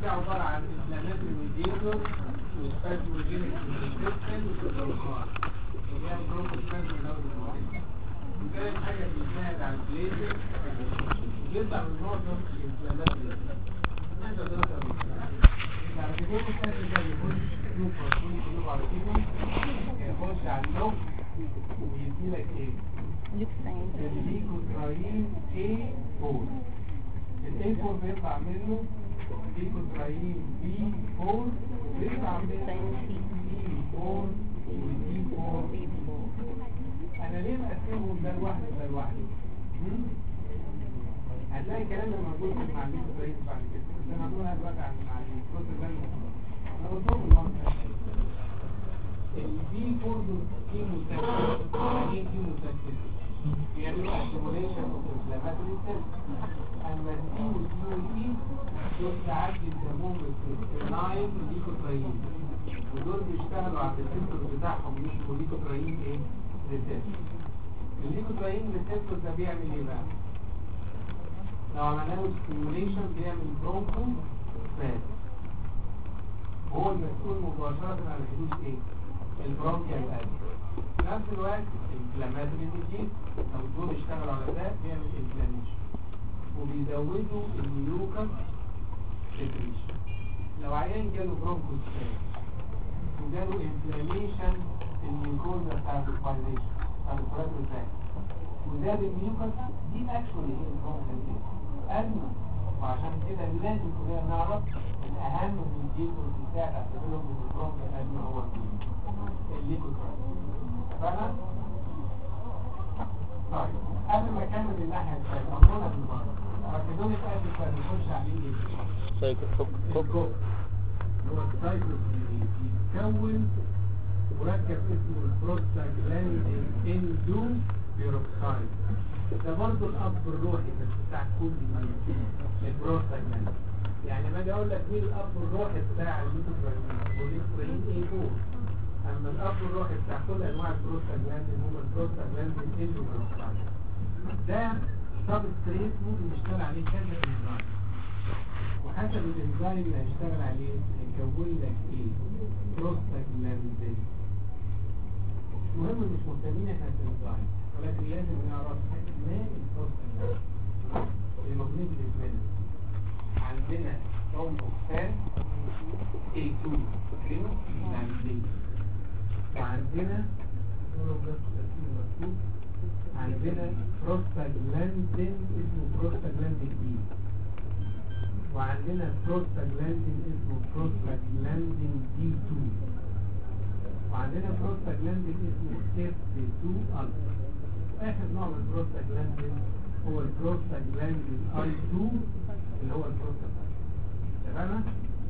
عبارة عن inflammatory mediator وspasmogenic resistant وبروكار اللي هي البروكوسبازم اللي هو المعرفة وكانت حاجة بتساعد على البليزر يطلع من معظم الانفلاماتوري نقدر نقدر بعد كده الكاتب ده بيكون سوبر كل كله على كده يخش على اللوب ويدي لك ايه؟ الليكوتراين A4 ال A4 بيطلع منه ليكوتراين B4 بيطلع منه C4 و D4 انا ليه مقسمهم ده لوحده وده لوحده؟ هم؟ هتلاقي الكلام ده موجود مع الليكوتراين بعد كده بس انا هقولها دلوقتي عن مع البروتوزال انا قلتهم المره البي 4 كيموثيرابي يعني ايه كيموثيرابي؟ بيعملوا accumulation of inflammatory cells اما الدي والدي والاي دول ساعات بيسموهم الناين ليكوتراين ودول بيشتغلوا على الريسبتور بتاعهم اسمه ليكوتراين ايه؟ ريسبتور الليكوتراين ريسبتور ده بيعمل ايه بقى؟ لو عملنا له ستيموليشن بيعمل برونكو سباز هو المسؤول مباشرة عن حدوث ايه؟ البرونكيال الألف في نفس الوقت الانفلاماتوري ديزيز لو دول اشتغلوا على ده بيعمل انفلاميشن وبيزودوا الميوكس سكريشن لو عيان جاله برونكوس وجاله انفلاميشن الميوكوزا بتاعت الفايزيشن بتاعت الفراجل وزاد الميوكس دي اكشولي هي البرونكوس أزمة وعشان كده لازم كلنا نعرف الأهم من الجيل والبتاع اعتبرهم من البرونكوس الأزمة هو الليكوتراين فاهم؟ طيب قبل ما اكمل الناحيه الثانيه ربنا بالبر ركزوني في قلب الثاني نخش عليه ايه؟ سايكو كوك كوك الكوك هو السايكلوسينيز بيتكون مركب اسمه البروستاجلاندين اندو بيروكسايد ده برضه الاب الروحي بس بتاع كل البروستاجلاندين يعني ما اجي اقول لك مين الاب الروحي بتاع الليكوتراين ايه هو اما الاب الروحي بتاع كل انواع البروستاجلاندين هو البروستاجلاندين اندوبروستاجلاندين ده سب ستريت ممكن يشتغل عليه كذا انزيم وحسب الانزيم اللي هيشتغل عليه يكون لك ايه بروستاجلاندين المهم مش مهتمين احنا بالانزيم ولكن لازم نعرف ما البروستاجلاندين المغنيسيوم الاسمنت عندنا رومبوكسان A2 كلمة يعني وعندنا مكتوب عندنا بروستاجلاندين اسمه بروستاجلاندين اي وعندنا بروستاجلاندين اسمه بروستاجلاندين دي 2 وعندنا بروستاجلاندين اسمه اف 2 الفا اخر نوع من البروستاجلاندين هو البروستاجلاندين اي 2 اللي هو البروستاجلاندين تمام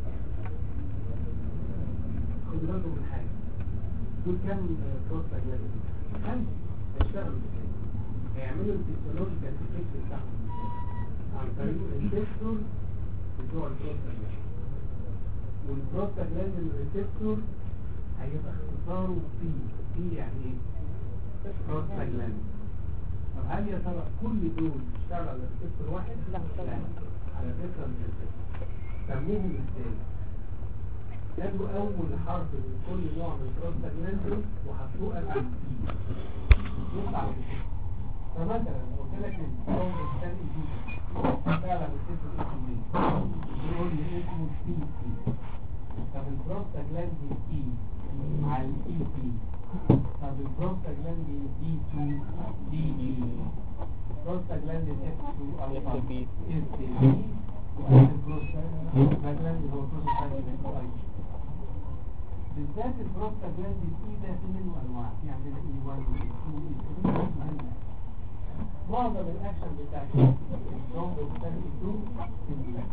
خدوا بالكم من حاجه دول كام بروستاجلاندين خمسه هيشتغلوا ازاي هيعملوا الفيسيولوجيكال افكت بتاعهم عن طريق الريسبتور بتوع البروستاجلاندين والبروستاجلاندين الريسبتور هيبقى اختصاره بي بي يعني ايه بروستاجلاندين طب هل يا ترى كل دول بيشتغلوا على ريسبتور واحد لا طبعا. على فكره من الريسبتور سموهم ازاي خدوا اول حرف من كل نوع من البروستاجلاندين وحطوه قبل البي يطلع بالكده. فمثلا لو قلت لك ان الكون الثاني دي فعلا بتكتب اسمه ايه يقول لي اسمه سي سي طب البروستاجلاندين اي على الاي بي طب البروستاجلاندين دي 2 دي اي البروستاجلاندين اف 2 الفا SB. اس بي البروستاجلاندين هو بروستاجلاندين اي بالذات البروستاجلاندين اي ده في منه انواع في عندنا اي 1 واي 2 واي 3 معظم الاكشن بتاع الثرومبوستان 2 سيمبلاك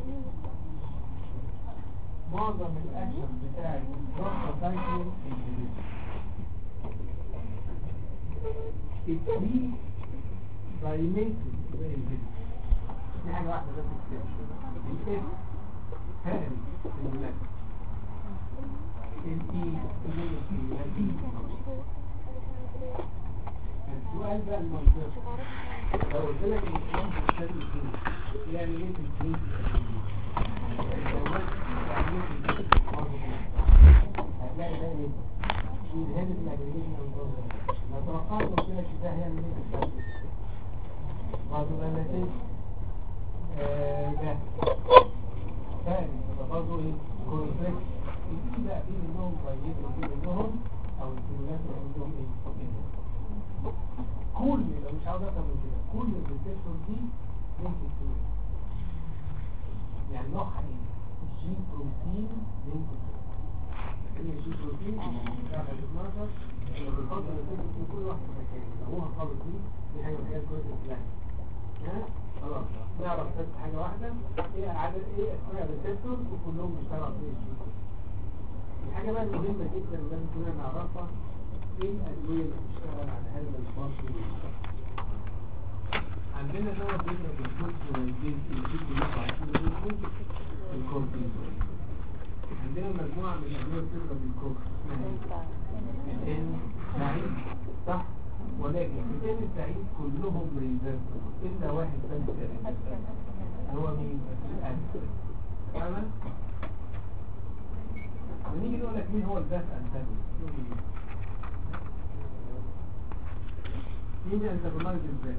معظم الاكشن بتاع البروستاجلاندين انهبيتور التري دايميتد انهبيتور دي حاجه واحده بس كده الاف هاري سيمبلاك الاي سيمبلاك السؤال بقى المنطقي لو قلت لك ان الاسلام بيشتغل فيه يعني ايه في الفلوس لو هتلاقي ده ايه؟ بينهدف الاجريجيشن والبروجرام لو توقعت قلت لك ده هيعمل ايه بالظبط؟ برضه ده النتيجة آه، ده ثاني يبقى برضه ايه؟ كونفليكت في بقى في منهم كويس وفي منهم او الكيميات منهم ايه؟ كده. كل لو مش عاوز اكتر من كده كل الريسبتور دي لينك تو يعني نوعها ايه؟ جي بروتين لينك تو هي جي بروتين بتاعت 12 والريكورد الريسبتور في كل واحد مكان لو هو خالص دي دي حاجه من الحاجات كويسه بتاعتها ها خلاص نعرف بس حاجه واحده ايه عدد ايه اسماء الريسبتور وكلهم بيشتغلوا في الجي الحاجه بقى المهمه جدا اللي لازم كلنا نعرفها ايه الادويه اللي بتشتغل على هذا الفصل عندنا دواء بيبقى بالكورس والبيت الجيب اللي احنا عايزين نقوله الكورتيزون عندنا مجموعه من الادويه بتبقى بالكورس اسمها ايه؟ الان سعيد صح ولكن الان السعيد كلهم ريزيرفر الا واحد بس هو مين؟ الاسد فاهمة؟ ونيجي نقول لك مين هو الباس انتاجون مين انتاجونايز الباس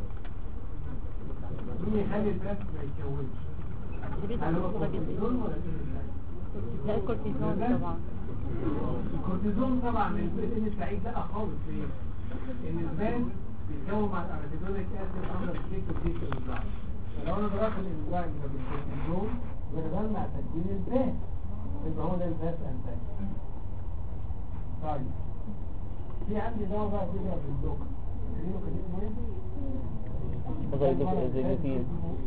مين يخلي الباس ما يتكونش هل هو الكورتيزون ولا ايه لا الكورتيزون طبعا الكورتيزون طبعا البروتين السعيد لا خالص فيه ان الباس بيتكون مع الاراتيدونيك اسيد اندر ستيك وديك الانزيم فلو انا ضربت الانزيم ده بالكورتيزون بنمنع تكوين الباس يبقى هو ده الباس انتاج طيب في عندي دواء بقى كده بالدوك تقريبا كان اسمه ايه؟ زي ده- زي النتيجة.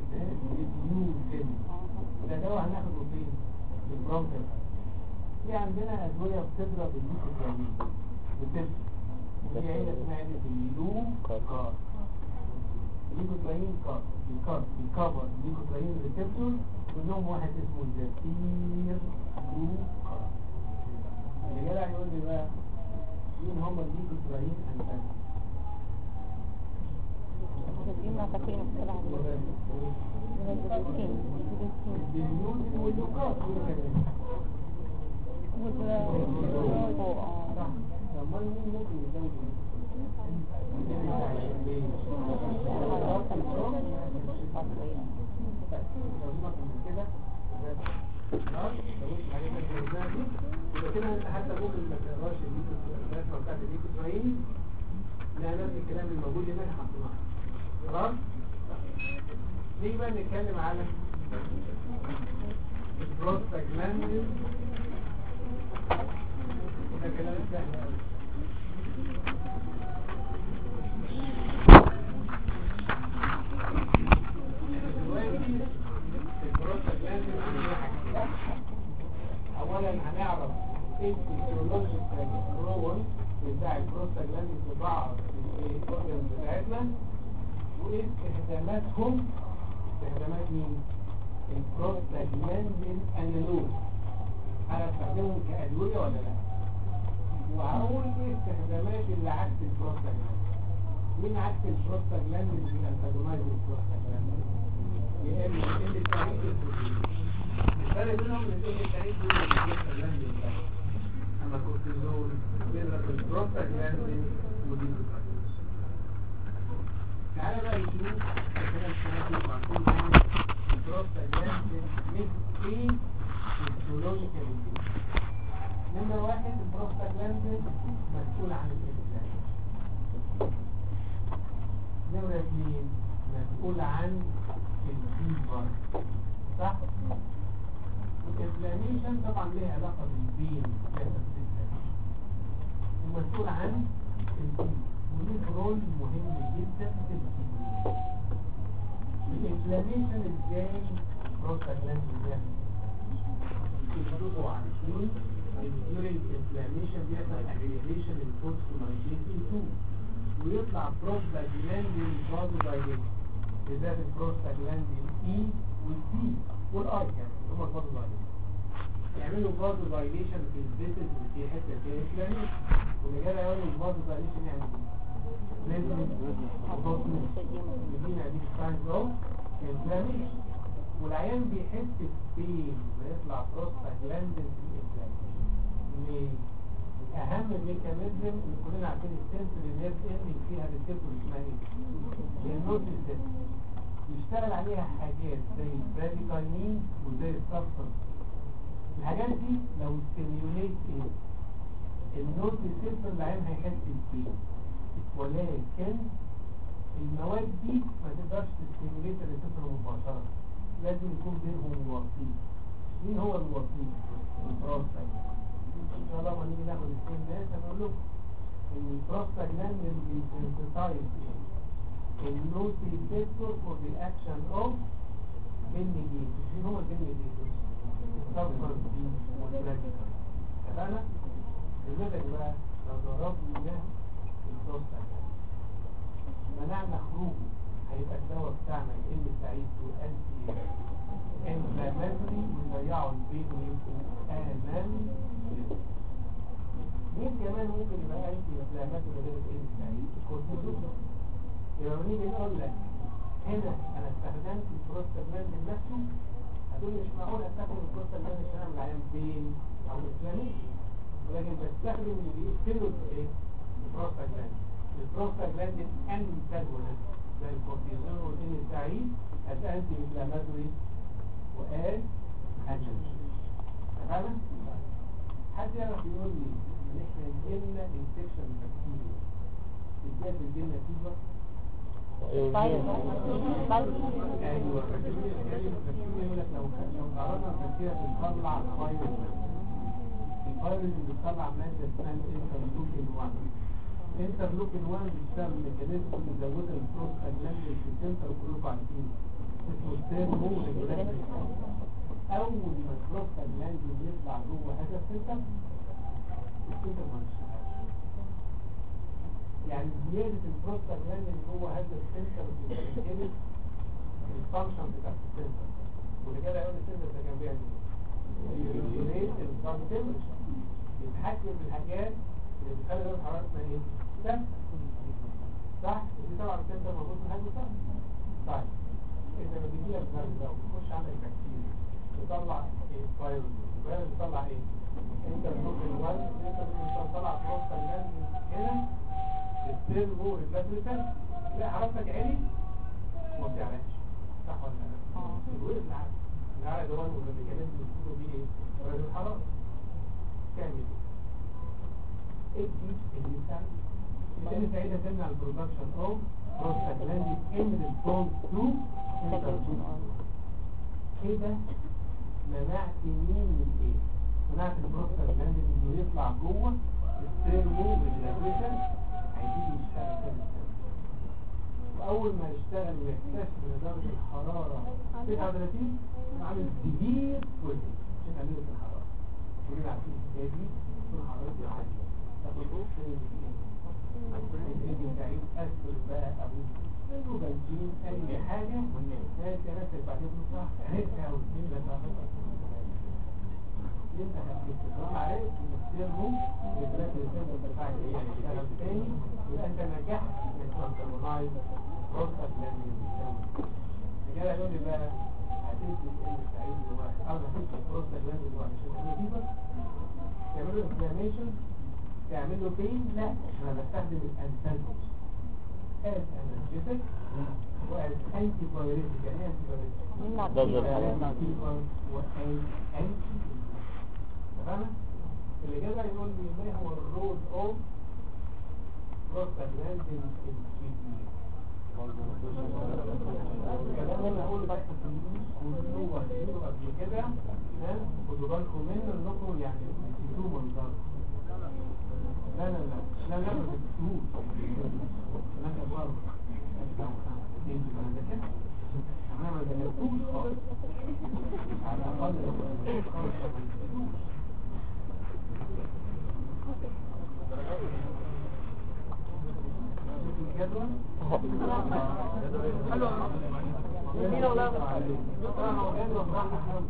ده دواء هناخده فين؟ في البرونكل في عندنا ادويه بتضرب الليكوتريين بتضرب ودي عيله اسمها عيله اللو كار الليكوتريين كار بيكار بيكفر الليكوتريين ريسبتور منهم واحد اسمه الزفير لو كار اللي جدع يقول لي بقى مين هم الليكوتريين انتاج الكورتيزون مع تكوين السبعة من البروتين البنيوت واللوكات والفوق صح لما مين ممكن يزود حتى ممكن ما تقراش الرسمه بتاعت الليكوتراين لا نفس الكلام الموجود هناك حطيناه خلاص نيجي بقى نتكلم على البروستاجلاندين ده كلام سهل قوي دلوقتي البروستاجلاندين عندنا حاجتين اولا هنعرف ايه الفيزيولوجيكال رول بتاع البروستاجلاندين في بعض الاورجنز بتاعتنا وايه استخداماتهم استخدامات مين؟ البروستاجلاندين انالوج انا استخدمهم كادويه ولا لا؟ وهقول ايه استخدامات اللي عكس البروستاجلاندين مين عكس البروستاجلاندين في الانتاجونايز البروستاجلاندين؟ يا اما ال التعريف البروتين الفرق بينهم ان ال التعريف دول البروستاجلاندين ده اما الكورتيزون بيضرب البروستاجلاندين ودي البروستاجلاندين تعالى بقى نشوف كده الشباب عارفين يعني البروستاجلاندين ميك ايه فيزيولوجيكال نمبر واحد البروستاجلاندين مسؤول عن الانسان نمرة اثنين مسؤول عن الفيبر صح؟ الانفلاميشن طبعا ليه علاقة بالبين ومسؤول عن الفيبر وليه رول مهم جدا في الكيمياء الانفلاميشن ازاي بروستاجلاندين بيعمل تبقوا عارفين الديورنج انفلاميشن بيحصل اجريجيشن الفوسفولايزيشن 2 ويطلع بروستاجلاندين برضه دايركت بالذات البروستاجلاندين اي والدي والاي كمان هم برضه دايركت يعملوا برضه دايليشن في الفيسز اللي فيها حته فيها انفلاميشن واللي جاي يقول لك برضه دايليشن يعني ايه؟ لازم يدينا دي ساينز اوف انفلاميشن والعيان بيحس بين بيطلع بروستاجلاندين في الانفلاميشن ليه؟ اهم ميكانيزم اللي كلنا عارفين السنسوري نيرف اندنج فيها ريسبتور اسمها ايه؟ النوت سيستم يشتغل عليها حاجات زي البراديكاينين وزي السبستنس الحاجات دي لو ستيميوليت ايه؟ النوت سيستم العين هيحس بيه ولكن المواد دي ما تقدرش تستيميوليت الريسبتور مباشرة لازم يكون بينهم وسيط مين هو الوسيط؟ البروستاج ان شاء الله لما نيجي ناخد السين ناس هنقول لكم ان البروستاجلاند اللي بيسنسيتايز النوت ريسبتور فور ذا اكشن اوف بنيجيتور مين هو البنيجيتور؟ السبستانس دي والبراديكال اتفقنا؟ لذلك بقى لو ضربنا البروستاجلاند منعنا خروجه هيبقى الدواء بتاعنا يقل سعيد وانتي انفلاماتوري ويضيعوا البيت ويبقوا امان مين كمان ممكن يبقى انتي انفلاماتوري غير الانتي سعيد الكورتيزون يبقى لما نيجي نقول لك هنا انا استخدمت البروستاجلاند نفسه هتقول مش معقول استخدم البروستاجلاند عشان اعمل عيان بين او انفلاميشن ولكن بستخدم اللي بيقتله ايه البروستاجلاند البروستاجلاند انتاجونست زي الكورتيزون والدين السعيد as anti inflammatory وقال adjunct تمام حد يعرف يقول لي ان احنا جبنا انفكشن بكتيريا ازاي بتجيلنا فيبر ايوه البكتيريا يقول لك لو لو قررنا البكتيريا بتطلع فايروس الفايروس اللي بتطلع ماده اسمها الانترلوكين 1 انترلوكين 1 بيشتغل ميكانيزم مزود البروستاجلاند في السنتر كلكم عارفينه اسمه الثيرمو ريجولاتوري اول ما البروستاجلاند يطلع جوه هذا السنتر السنتر ما بيشتغلش يعني زياده البروستاجلاند اللي جوه هذا السنتر بتنقلب الفانكشن بتاعت السنتر واللي كده يقول السنتر ده كان بيعمل ايه؟ يريجوليت البروستاجلاند يتحكم في الحاجات اللي بتخلي درجة حرارتنا ايه؟ ثابتة صح؟ دي طبعا السنتر موجود في حاجة ثابتة طيب إذا ما بيجي لك برد ده وبيخش عندك بكتيريا بتطلع ايه؟ فايروس الفيروس بتطلع ايه؟ انت ممكن الوزن انت ممكن تطلع بروستا الجاز هنا السيل هو الريجلاتوري سيل تلاقي حرارتك عالي وما بتعرفش صح ولا لا؟ اه الوزن العالي العالي ده هو الميكانيزم اللي بيقولوا بيه ايه؟ درجة الحرارة كامل ادي اللي سعيد اللي سعيدة تمنع البرودكشن اوف بروستاجلاندين ان ريسبونس تو كده منعت مين من ايه؟ منعت البروستاجلاندين انه يطلع جوه السيرمو ريجولاتوريشن هيبتدي يشتغل تاني واول ما يشتغل ويكتشف ان درجه الحراره 39 عامل كبير كويس عشان قليله الحراره كلنا عارفين الحكايه دي تكون حرارتها عاليه تاخد فين تعيد أسفل بقى أبو منه بنزين أي حاجة هي تناسب بعدين نصح عرفتها واثنين لا تعمل انت هتستخدم عليك وتستخدمه يبقى الرسالة بتاعك ايه يعني اشتغل تاني يبقى انت نجحت انك تنتظمايز فرصة لان يسوي رجالة يقول لي بقى هتدي الان سعيد لواحد او هتدي فرصة لان لواحد عشان تعمل ديبر تعملوا انفلاميشن تعمل له فين لا انا بستخدم الانتاجوس as analgesic وas antibiotic يعني ايه antibiotic ضد الحرارة وان تمام اللي كده يقول لي ما هو الرول اوف بروستاجلاندين في الكدني الكلام اللي هقوله بس كله واخدينه قبل كده ها خدوا بالكم منه انكم يعني نسيتوه منظر لا لا لا لا لا ما تنسوش لا تبقى انت ما ذاكرتش انا ما ذاكرتوش خالص على الاقل لو ما ذاكرتوش خالص ما تنسوش الجدول حلو جميل والله الجدول راح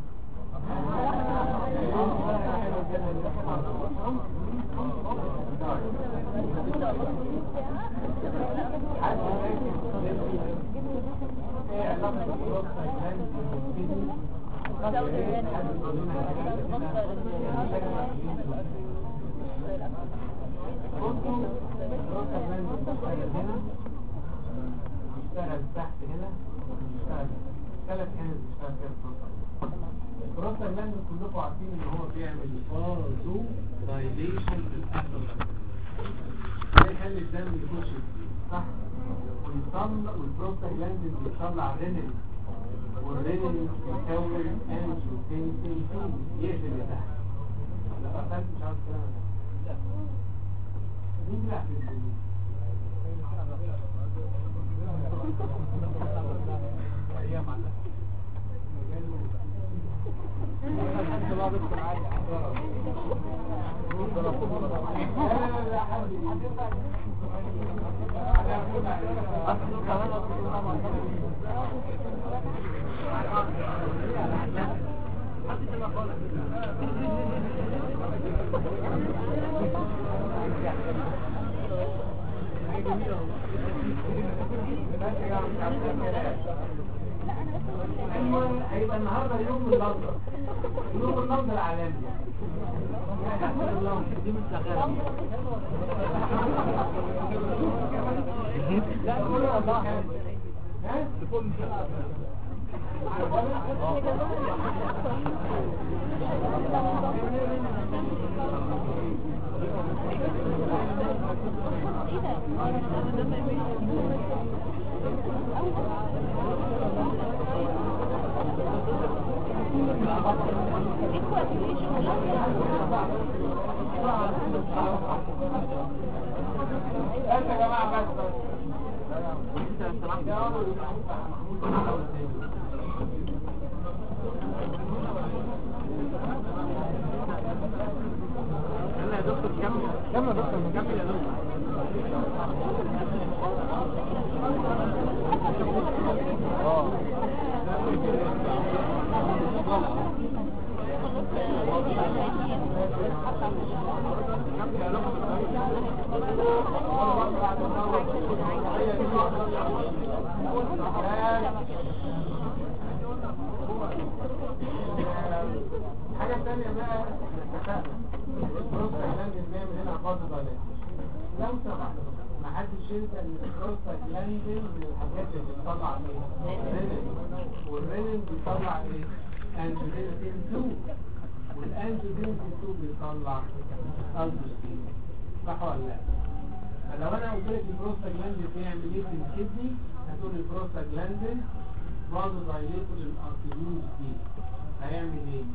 ايه اشتغل تحت هنا اشتغل ثلاث هنا اشتغل كده البروستا جلاند كلكم عارفين ان هو بيعمل فازو دايليشن للاسل ده يخلي الدم يخش فيه صح ويطلع والبروستا جلاند بيطلع رينين والرينين بيكون انجيوتنسين 2 يقفل اللي تحت لا قفلت مش عارف كده لا مين بيلعب في الدنيا هيبقى النهارده يوم اللندن يوم اللندن العالمي دي مش شغاله لا كل والله ها بس يا جماعه بس يلا يا دكتور كمل كمل يا دكتور كمل يا دكتور حاجة تانية بقى اتفقنا البروستا جلاند المية من هنا فاضي ضلال لو سمحت ما حدش ينسى ان البروستا جلاند من الحاجات اللي بتطلع ايه؟ رينين والرينين بيطلع ايه؟ انجيوتنسين 2 والانجيوتنسين 2 بيطلع الدوستين صح ولا لا؟ فلو انا قلت لك البروستا جلاند بيعمل ايه في الكدني هتقول البروستا جلاند برضه دايليتور الارتيريول دي هيعمل ايه؟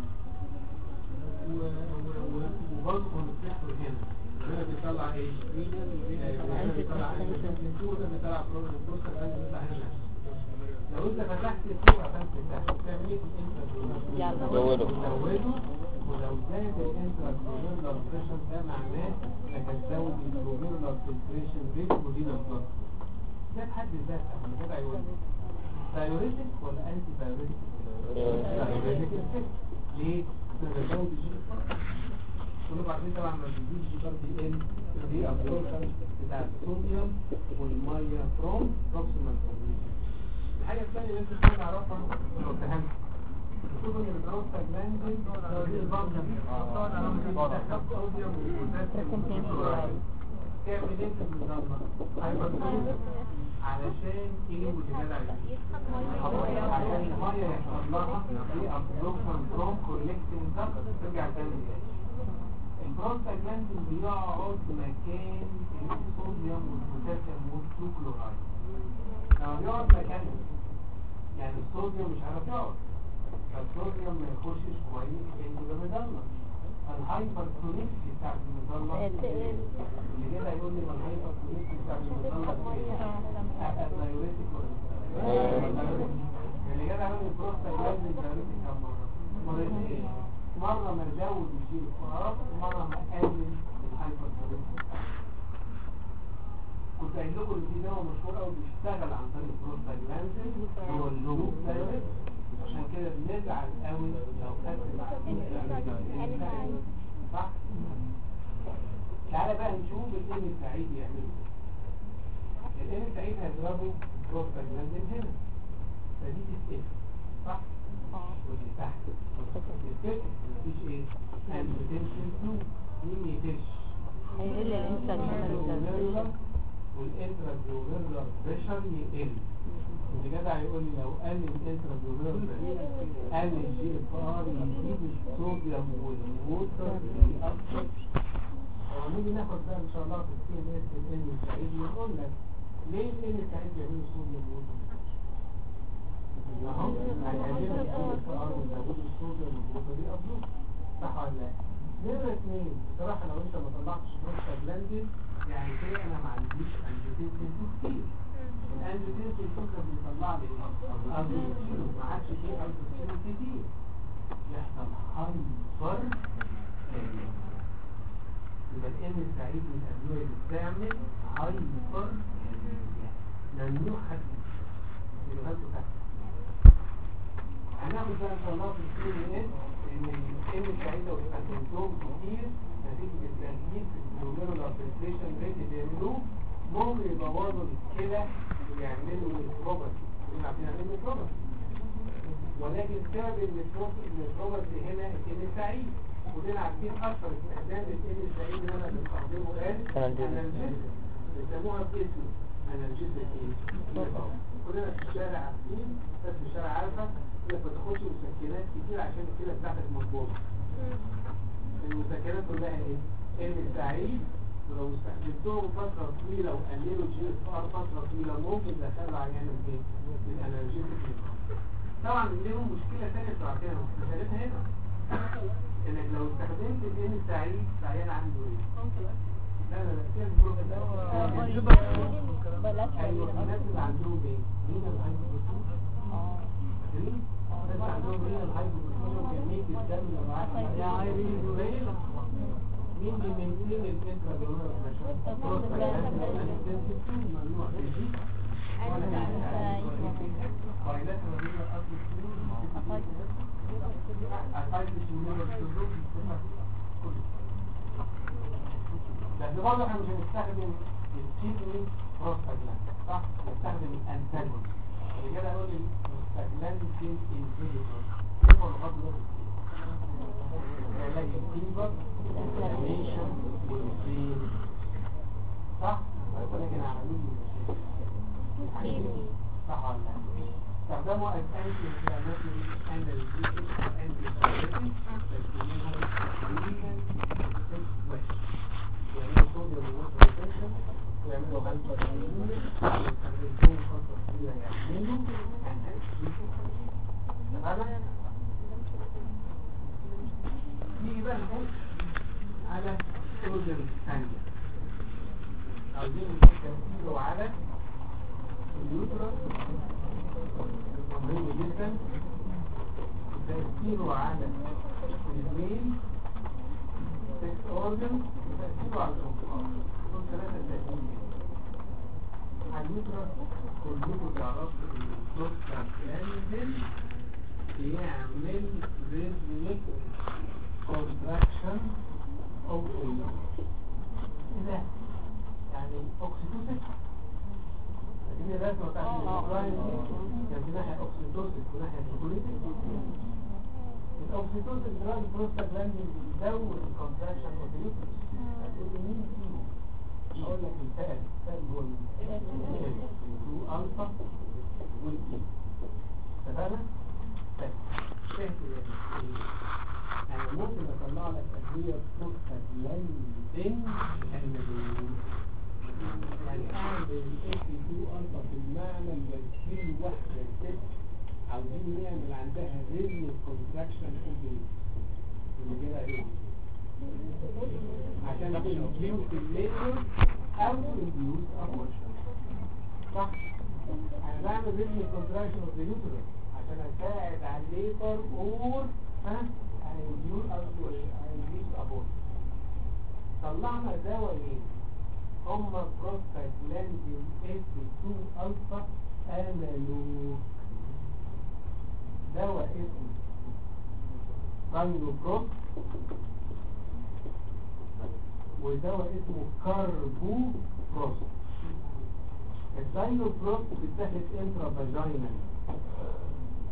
وبرضه كونستريكتور هنا هنا بيطلع ايه؟ هنا بيطلع هنا بيطلع بروستا جلاند بيطلع هنا لو انت فتحت السوق قفلت تحت بتعمل ايه في الانترا زوده. زوده ولو زاد الانترا جلوميرولار بريشر ده معناه انك هتزود الجلوميرولار فلتريشن ريت ودينا بلس ده بحد ذاتها انا كده يقول دايوريتك ولا انتي دايوريتك؟ دايوريتك ليه؟ عشان بزود الجي كله بعدين طبعا لما بيزيد الجي بار بي ان دي ابسوربشن بتاع الصوديوم والميه فروم بروكسيمال كومبليشن الحاجة الثانية اللي انت عايز تعرفها لو فهمت شوف ان البروستا جلاندين دي البنجر بتدخل صوديوم وبوتاسيوم وكلورايد. تعمل ايه في النظام هايبرتونيك علشان ايه واللي جدع عشان الميه يحصل لها دي ابزوربشن فروم كولكتنج داكت ترجع تاني البروستا جلاندين بيقعد مكان الصوديوم والبوتاسيوم والكلورايد لما بيقعد مكانه يعني الصوديوم مش عارف يقعد فالصوديوم ما يخشش كويس لانه ده مدلل الهايبر تونيكسي بتاع المدلل اللي كده يقول لي ما الهايبر تونيكسي بتاع المدلل ابقى دايوريتك ولا اللي كده يقول لي بروستا جلاند دايوريتك كم مره مرتين مره ما نزود يشيل القرارات ومره ما نقلل الهايبر تونيكسي كنت قايل لكم ان في دواء مشهور قوي بيشتغل عن طريق البروستاجلاندين هو اللوب دايوريت عشان كده بنزعل قوي لو خدت معلومه صح تعالى بقى نشوف الام السعيد يعمل ايه الام السعيد هيضربه البروستاجلاندين هنا فدي تتقفل صح؟ اه ودي تحت تتقفل مفيش ايه؟ انجيوتنسين 2 مين يفش؟ هيقل الانسان الانترا والانترا جلوميرولار بريشر يقل اللي جدع يقول لي لو قل الانترا جلوميرولار بريشر قل الجي اف ار يزيد الصوديوم والووتر يأثر لو نيجي ناخد بقى ان شاء الله في السي ام اس الان السعيد يقول لك ليه الان السعيد بيعملوا صوديوم والووتر اهو هيقلل الجي اف ار ويزود الصوديوم والووتر يأثر صح ولا لا؟ نمرة اثنين بصراحة لو انت ما طلعتش بروستاجلاندين يعني كده انا ما عنديش انجيوتنسين كتير الانجيوتنسين فكرة بيطلع لي الارجوتين ما عادش فيه ارجوتين كتير يحصل هايبر يبقى الان السعيد من الادوية اللي بتعمل هايبر ممنوع حد يبقى انتوا تحت هناخد بقى ان شاء الله في السي ان ان الان السعيدة واستخدمتهم كتير نتيجة التأثير في الجلوميرولار فلتريشن ريت اللي بيعملوه ممكن يبوظوا الكلى ويعملوا نيتروباثي كلنا عارفين يعني ايه نيتروباثي ولكن سبب النيتروباثي هنا الان السعيد كلنا عارفين اكثر استخدام الان السعيد اللي انا بستخدمه قال انالجيزم بيسموها باسم انالجيزم ايه؟ كلنا في الشارع عارفين بس في الشارع عارفه انك ما تاخدش مسكنات كتير عشان الكلى بتاعتك مظبوطه المسكنات كلها ايه؟ ان السعيد ولو استخدمتهم فترة طويلة وقللوا جي اف ار فترة طويلة ممكن دخلوا عيان الايه؟ الانرجيتك طبعا ليهم مشكلة ثانية انتوا عارفينها مشكلتها هنا انك لو استخدمت الان السعيد العيان عنده ايه؟ لا لا لا كده البروف بلاش ايوه الناس اللي عندهم ايه؟ مين الهايبوتروفي؟ اه فاكرين؟ الناس عندهم مين الهايبوتروفي كمية الدم اللي معاها يا عيني قليلة مين اللي بيمثل الانترا جلوميرولار بريشر؟ بروستاجلاندين ممنوع تجي فايلات ربيع اصل بس برضه احنا مش هنستخدم الكيدني بروستاجلاند صح؟ نستخدم الانتاجون اللي كده اقول البروستاجلاندين انهبيتور كيف هو الغرض ده علاج الفيبر الانفلاميشن والبين صح؟ ولكن عملوا لي مشاكل صح ولا لا؟ استخدموا as anti-inflammatory analgesic antibiotics تسميهم treatment sequence يعملوا صوديوم ووتر ريتنشن ويعملوا هايبر ويستخدموهم فترة طويلة يعملوا analgesic تمام؟ نيجي بقى نخش على صوديوم ثانية عاوزين نشوف تأثيره على اليوترس مهم جدا تأثيره على البين سكس اورجن وتأثيره على الأنفاق دول ثلاثة تأثير على اليوترس كلكم تعرفوا ان البروستاجلاندين بيعمل ريزميك كونتراكشن او ايه ده يعني اوكسيتوسيك دي الرسمه بتاعت الاوكراين دي كان في ناحيه اوكسيتوسيك وناحيه سيكوليتيك الاوكسيتوسيك ده البروستاجلاندين بيزود الكونتراكشن اوف اليوترس هتقول لي مين فيهم اقول لك الفال الفال هو الفو الفا والاي اتفقنا؟ طيب فهمت انا ممكن اطلع لك ادويه بروستاجلاندين انالوج يعني اعمل الاف 2 الفا في المعنى البنسين واحده ست عاوزين نعمل عندها ريزم كونتراكشن اوف اللي كده ايه عشان تنديوس الليبر او تنديوس ابورشن صح انا بعمل ريزم كونتراكشن اوف اليوترس عشان اساعد على الليبر اور ها هينديوس هينديوس ابورشن طلعنا دواء ايه هما بروستاجلاندين اس 2 الفا انالوج دواء اسمه كاينوبروست ودواء اسمه كاربو بروست الداينوبروست بيتاخد انترا فاجينال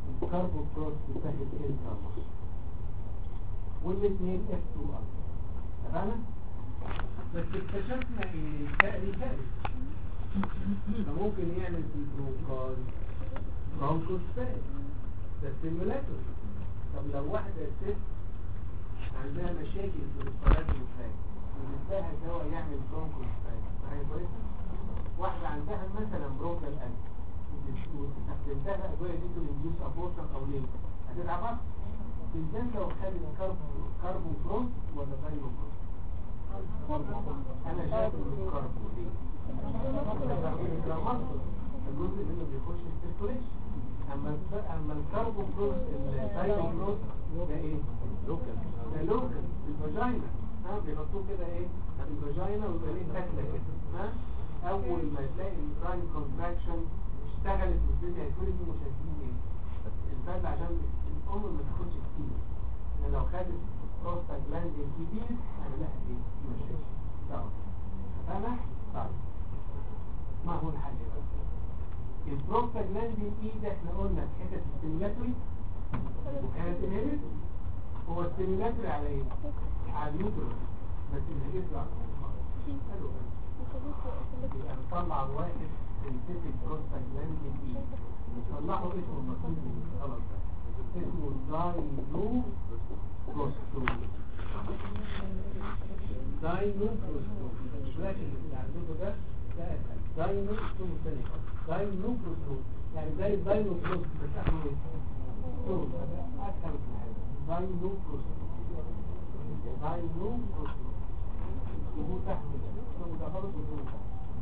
الكاربو كروس بتاخد انترا والاثنين اف 2 ار تمام بس اكتشفنا ان الفقري فقري فممكن يعمل في البرونكال برونكوس فقري ده ستيمولاتور طب لو واحدة ست عندها مشاكل في الصلاة والفاك ومداها دواء يعمل برونكوس فاك فهي كويسة واحدة عندها مثلا برونكال ألف واستخدمتها أدوية دي تنديوس أبورشن أو ليه هتتعب أكتر بالذات لو خدت كاربو كاربو بروس ولا دايمو بروس أنا شايف إن الكاربو ليه؟ الجزء منه بيخش السيركوليشن اما الف- اما الكاربو بروس الدايمو بروس ده ايه؟ لوكال ده لوكال في الفاجينا ها بيحطوه كده ايه؟ في الفاجينا ويبقى ليه تكله كده ها اول ما تلاقي البراين كونتراكشن اشتغلت والدنيا كل دي مشاهدين ايه؟ الفات عشان الام ما تاخدش كتير يعني لو خدت بروستاجلاندين كتير هنلاقي ايه؟ مشاكل طبعا فاهمة؟ طيب ما هو الحل بقى؟ البروستاجلاندين اي ده احنا قلنا في حته الستيمولاتوري وكانت انهبيت هو الستيمولاتوري على ايه؟ على اليوترس بس انهبيت على الخالص حلو قوي يبقى نطلع واحد سنتيتك بروستاجلاندين اي نطلعه اسمه المفروض خلاص ده اسمه داينو بروستول داينو بروستول الشباك اللي عندكم ده ده أسهل. داينو اسمه ثاني خالص داينو بروستول يعني زي الداينو بروست بس احنا ايه؟ بروست. اسهل في الحاجه داينو بروستول داينو بروستول يقول تحت اسمه ده خالص ويقول تحت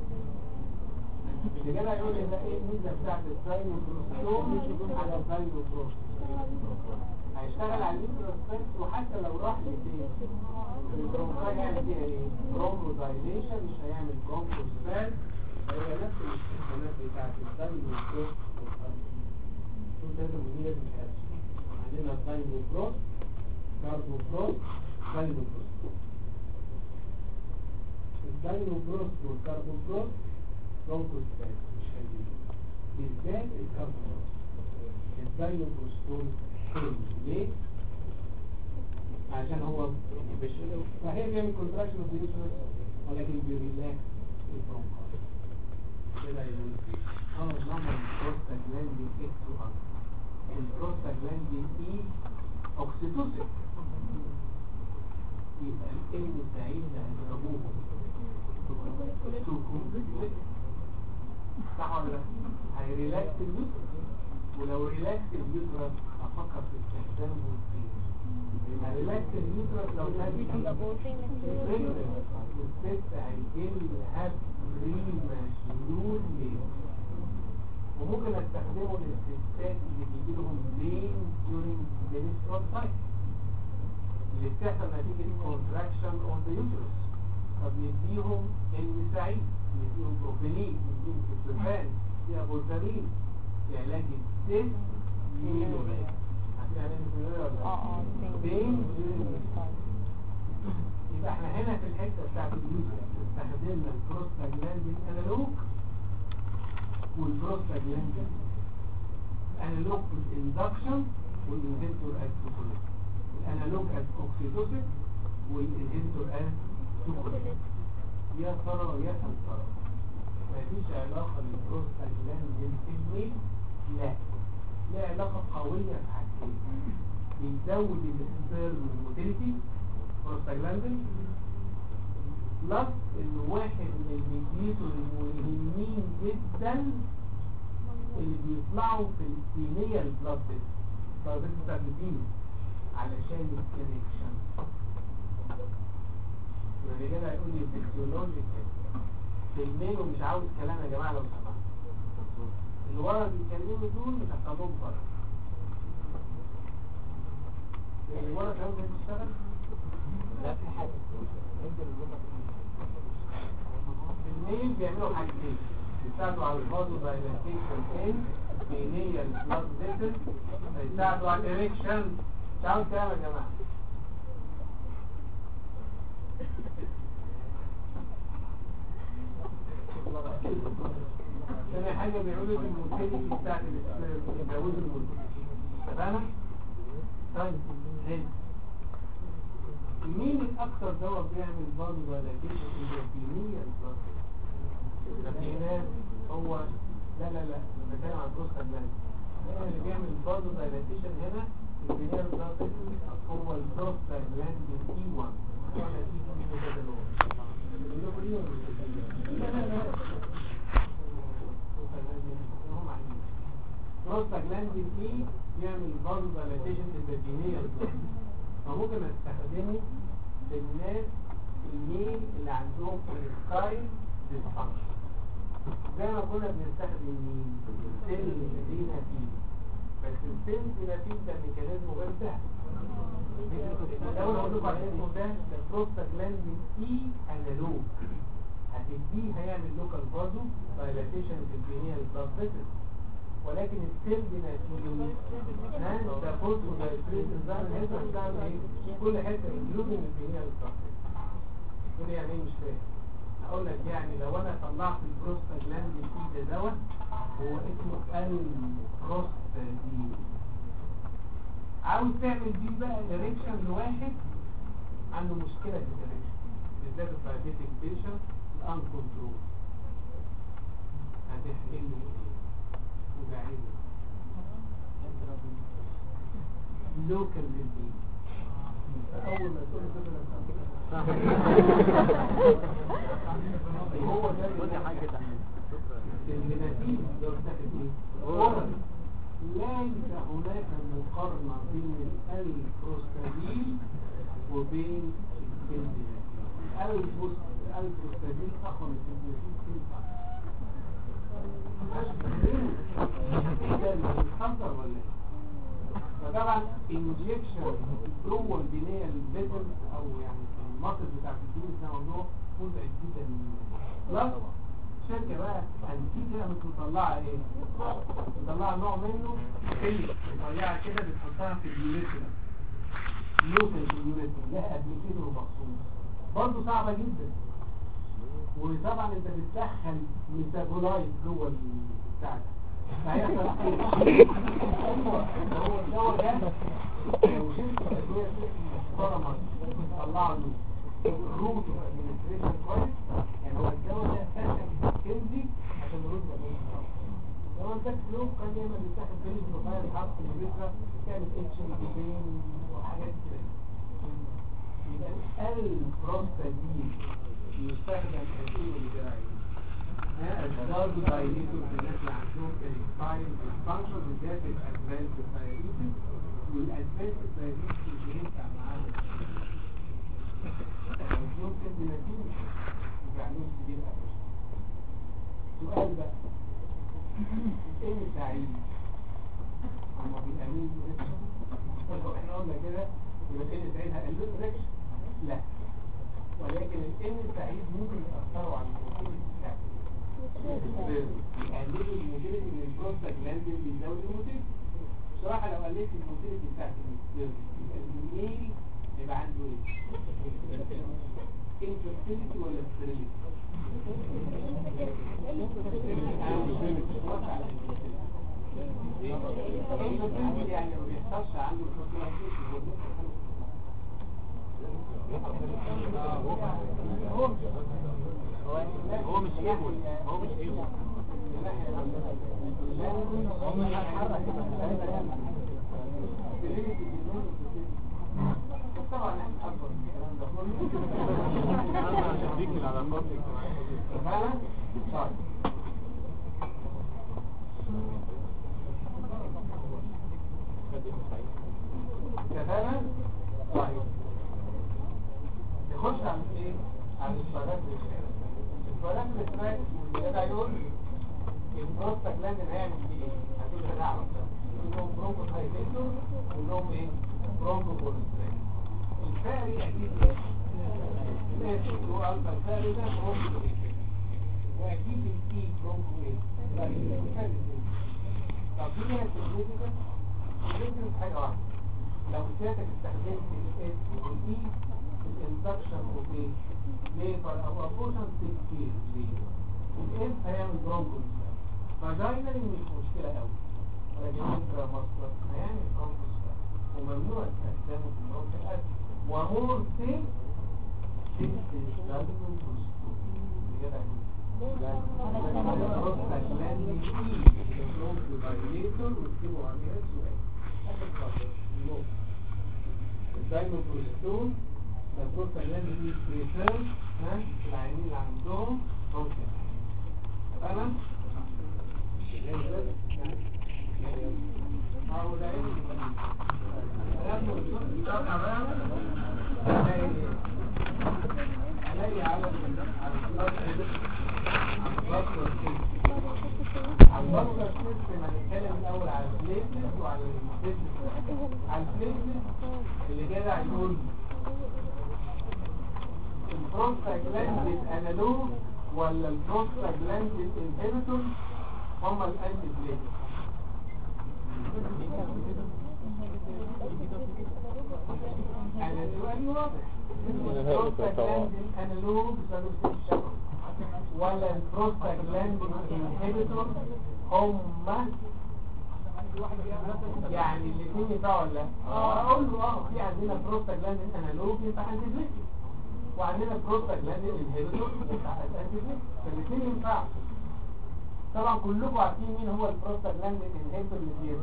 اللي جاي يقول لي ده ايه الميزه بتاعت الداينو بروستول على الداينو بروست هيشتغل على اليوترس بس وحتى لو راح لفين البرونكاي هيعمل فيها ايه برونكو دايليشن مش هيعمل برونكو سبان هي نفس الاستخدامات بتاعت الداينو بروست شوف ده مهمه لازم تحسب عندنا الداينو بروست كاربو بروست داينو بروست الداينو بروست والكاربو بروست برونكو سبان مش هيجي بالذات الكاربو بروست الداينو بروستول حلو ليه؟ عشان هو مش صحيح بيعمل كونتراكشن اوف اليوترس ولكن بيريلاكس البرونكاي كده يقول اه نمبر البروستاجلاندين اكس ار البروستاجلاندين اي اوكسيتوسين يبقى الام سعيد هيضربوه صح ولا لا؟ هيريلاكس اليوترس ولو ريلاكس اليوترس افكر في استخدامه فين يبقى ريلاكس اليوترس لو كان الست هيجيل هاب ريل مشلول ليه وممكن استخدمه للستات اللي بيجي لهم بين during menstrual cycle اللي بتحصل نتيجة contraction on the uterus طب نديهم المساعيد نديهم بروفينين نديهم كتلفان فيها بولتامين في علاج الست ميلوريا عارفين علاج الميلوريا ولا لا؟ اه اه بين يبقى احنا هنا في الحته بتاعت اليوزر استخدمنا البروستاجلاندين انالوج والبروستاجلاندين الانالوج في الاندكشن والانهبيتور از توكوليت الانالوج از اوكسيتوسيك والانهبيتور از توكوليت يا ترى يا هل ترى مفيش علاقه للبروستاجلاندين في الميل لا لها علاقه قويه في حاجتين بيزود السبيرم موتيليتي بروستاجلاندين بلس ان واحد من الميديتور المهمين جدا اللي بيطلعوا في الكيمياء البلاد بلاد بتاعت الدين علشان الكونكشن يعني كده هيقول لي فيسيولوجيكال في الميل ومش عاوز كلام يا جماعه لو سمحت اللي ورا بيتكلموا دول مش هتخلوهم بره اللي ورا كمان بتشتغل لا في حاجه الميل بيعملوا حاجتين بيساعدوا على الفازو دايلاتيشن ان بينية البلاد فيسل بيساعدوا على الاريكشن تعالوا كلام يا جماعه ثاني حاجة بيعملوا الموتيليتي بتاعت الاسبرم بيزودوا الموتيليتي اتفقنا؟ طيب حلو مين الأكثر دواء بيعمل برضه دايلاتيشن الجلوكيمية البروستات؟ هو لا لا لا أنا بتكلم عن البروستاجلاند اللي بيعمل برضه دايلاتيشن هنا البنيان البروستات هو البروستاجلاند اي 1 ولا دي منه كده لون لا لا لا بروستاجلاندين اي يعمل برضه دايلاتيشن الفاجينيال فممكن استخدمه في الناس الميل اللي عندهم ستايل ديسفانكشن زي ما كنا بنستخدم مين السيلفينافين بس السيلفينافين ده ميكانيزمه غير سهل الاول اقول لكم على اسمه ده ده بروستاجلاندين اي انالوج هتديه هيعمل لوكال برضه دايلاتيشن في البنيه البلاستيك ولكن السيل بناتيجه ها ده فوسفو دايستريت الزمن هيقدر يشتغل ايه كل حته انكلودنج البنيه البلاستيك تقول يعني ايه مش فاهم اقول لك يعني لو انا طلعت البروستاجلاند في ده دواء هو اسمه البروستاجلاند عاوز تعمل دي بقى اريكشن لواحد عنده مشكله في الاريكشن بالذات الدايابيتيك بيشنت الان كنترول هتحل له ايه وبعينه لوكال للدين اول ما تقول كده هو ده النتيجه لو ايه ليس هناك مقارنة بين البروستاجين وبين السلبينين البروستاجين أخر من السلبينين تنفع ولا ايه؟ فطبعا انجكشن جوه البنيه الفيتل او يعني المصل بتاع البنيه ده موضوع مزعج جدا بلس شركة بقى هنتيجة مش مطلعة ايه مطلعة نوع منه حلو مطلعة كده بتحطها في اليونيتنا نوتن في اليونيتنا لها ابليكيتور مخصوص برضه صعبة جدا وطبعا انت بتدخل ميتابولايت جوه البتاع ده فهيحصل ايه هو الدواء ده لو شركة ادوية محترمة بتطلع له روت اوف ادمنستريشن كويس يعني هو الدواء ده فاتك كنزي عشان الروت اوف ادمنستريشن لو انت فلوس كان دايما بيتاخد بين البروفايل الحرف الفكره كانت اتش ام بين وحاجات كده يبقى البروستاجين يستخدم كثير لجراحه الدارد دايليتور في الناس اللي عندهم الفايل الفانكشن بالذات الادفانس دايليتور والادفانس دايليتور اللي ينفع معانا ممكن بنتيجة وبعدين كبير أبدا سؤال بقى ايه التعيين هما بالأمين طب احنا قلنا كده يبقى الان التعيين هقلل ريكش لا ولكن الان التعيين ممكن يأثروا على البروتين بتاعته يقللوا الموتيليتي من البروستاجلاندين بيزود الموتيليتي بصراحة لو قللت الموتيليتي بتاعت يبقى الميل يبقى عنده ايه infertility ولا sterility infertility يعني ما بيحصلش عنده هو مش ايجول هو مش ايجول هو مش هيتحرك طبعا احنا اكبر من الكلام ده انا هديك العلاقات الاجتماعيه فعلا طيب اتفقنا طيب نخش على ايه على السؤالات السؤالات الاسماك ده يقول البروستاجلاند هيعمل فيه ايه هتبقى نعرف انهم برونكو سايتيتور وانهم ايه برونكو كوليسترول الفاري اكيد ايه ماشي هو الفا الفاري ده برونكو ايه واكيد الكي برونكو ايه طب دي هي السيجنيفيكانت السيجنيفيكانت حاجه واحده لو سيادتك استخدمت الاس والاي الاندكشن اوف ايه ليبر او ابورشن تكتير ليه الاس هيعمل برونكو فاجينالي مش مشكله قوي ولكن انترا مصر هيعمل ده البروستاجلاند ومور سي شفت الدايمون بروستون كده البروستاجلاند اي البروستو دايليتور واكتبوا عليها سؤال اخر خطوه النقطه الدايمون بروستون ده البروستاجلاند اي بريفيرد ها العينين اللي عندهم بروستاجلاند تمام البطلة سيستم هنتكلم الأول على البليتلت وعلى البليتلت على البليتلت اللي جدع يقول البروستاجلاندين انالوج ولا البروستاجلاندين انهبيتور هما الانتي بليتلت انا سؤالي واضح البروستاجلاندين انالوج سنوسيس الشبكة ولا البروستاجلاندين انهبيتور هما يعني الاثنين ينفعوا ولا لا؟ اه اقول له اه في عندنا بروستاجلاندين انالوج ينفع انتي بليتلت وعندنا بروستاجلاندين انهبيتور ينفع انتي بليتلت فالاثنين ينفعوا طبعا كلكم عارفين مين هو البروستاجلاندين انهبيتور اللي فيه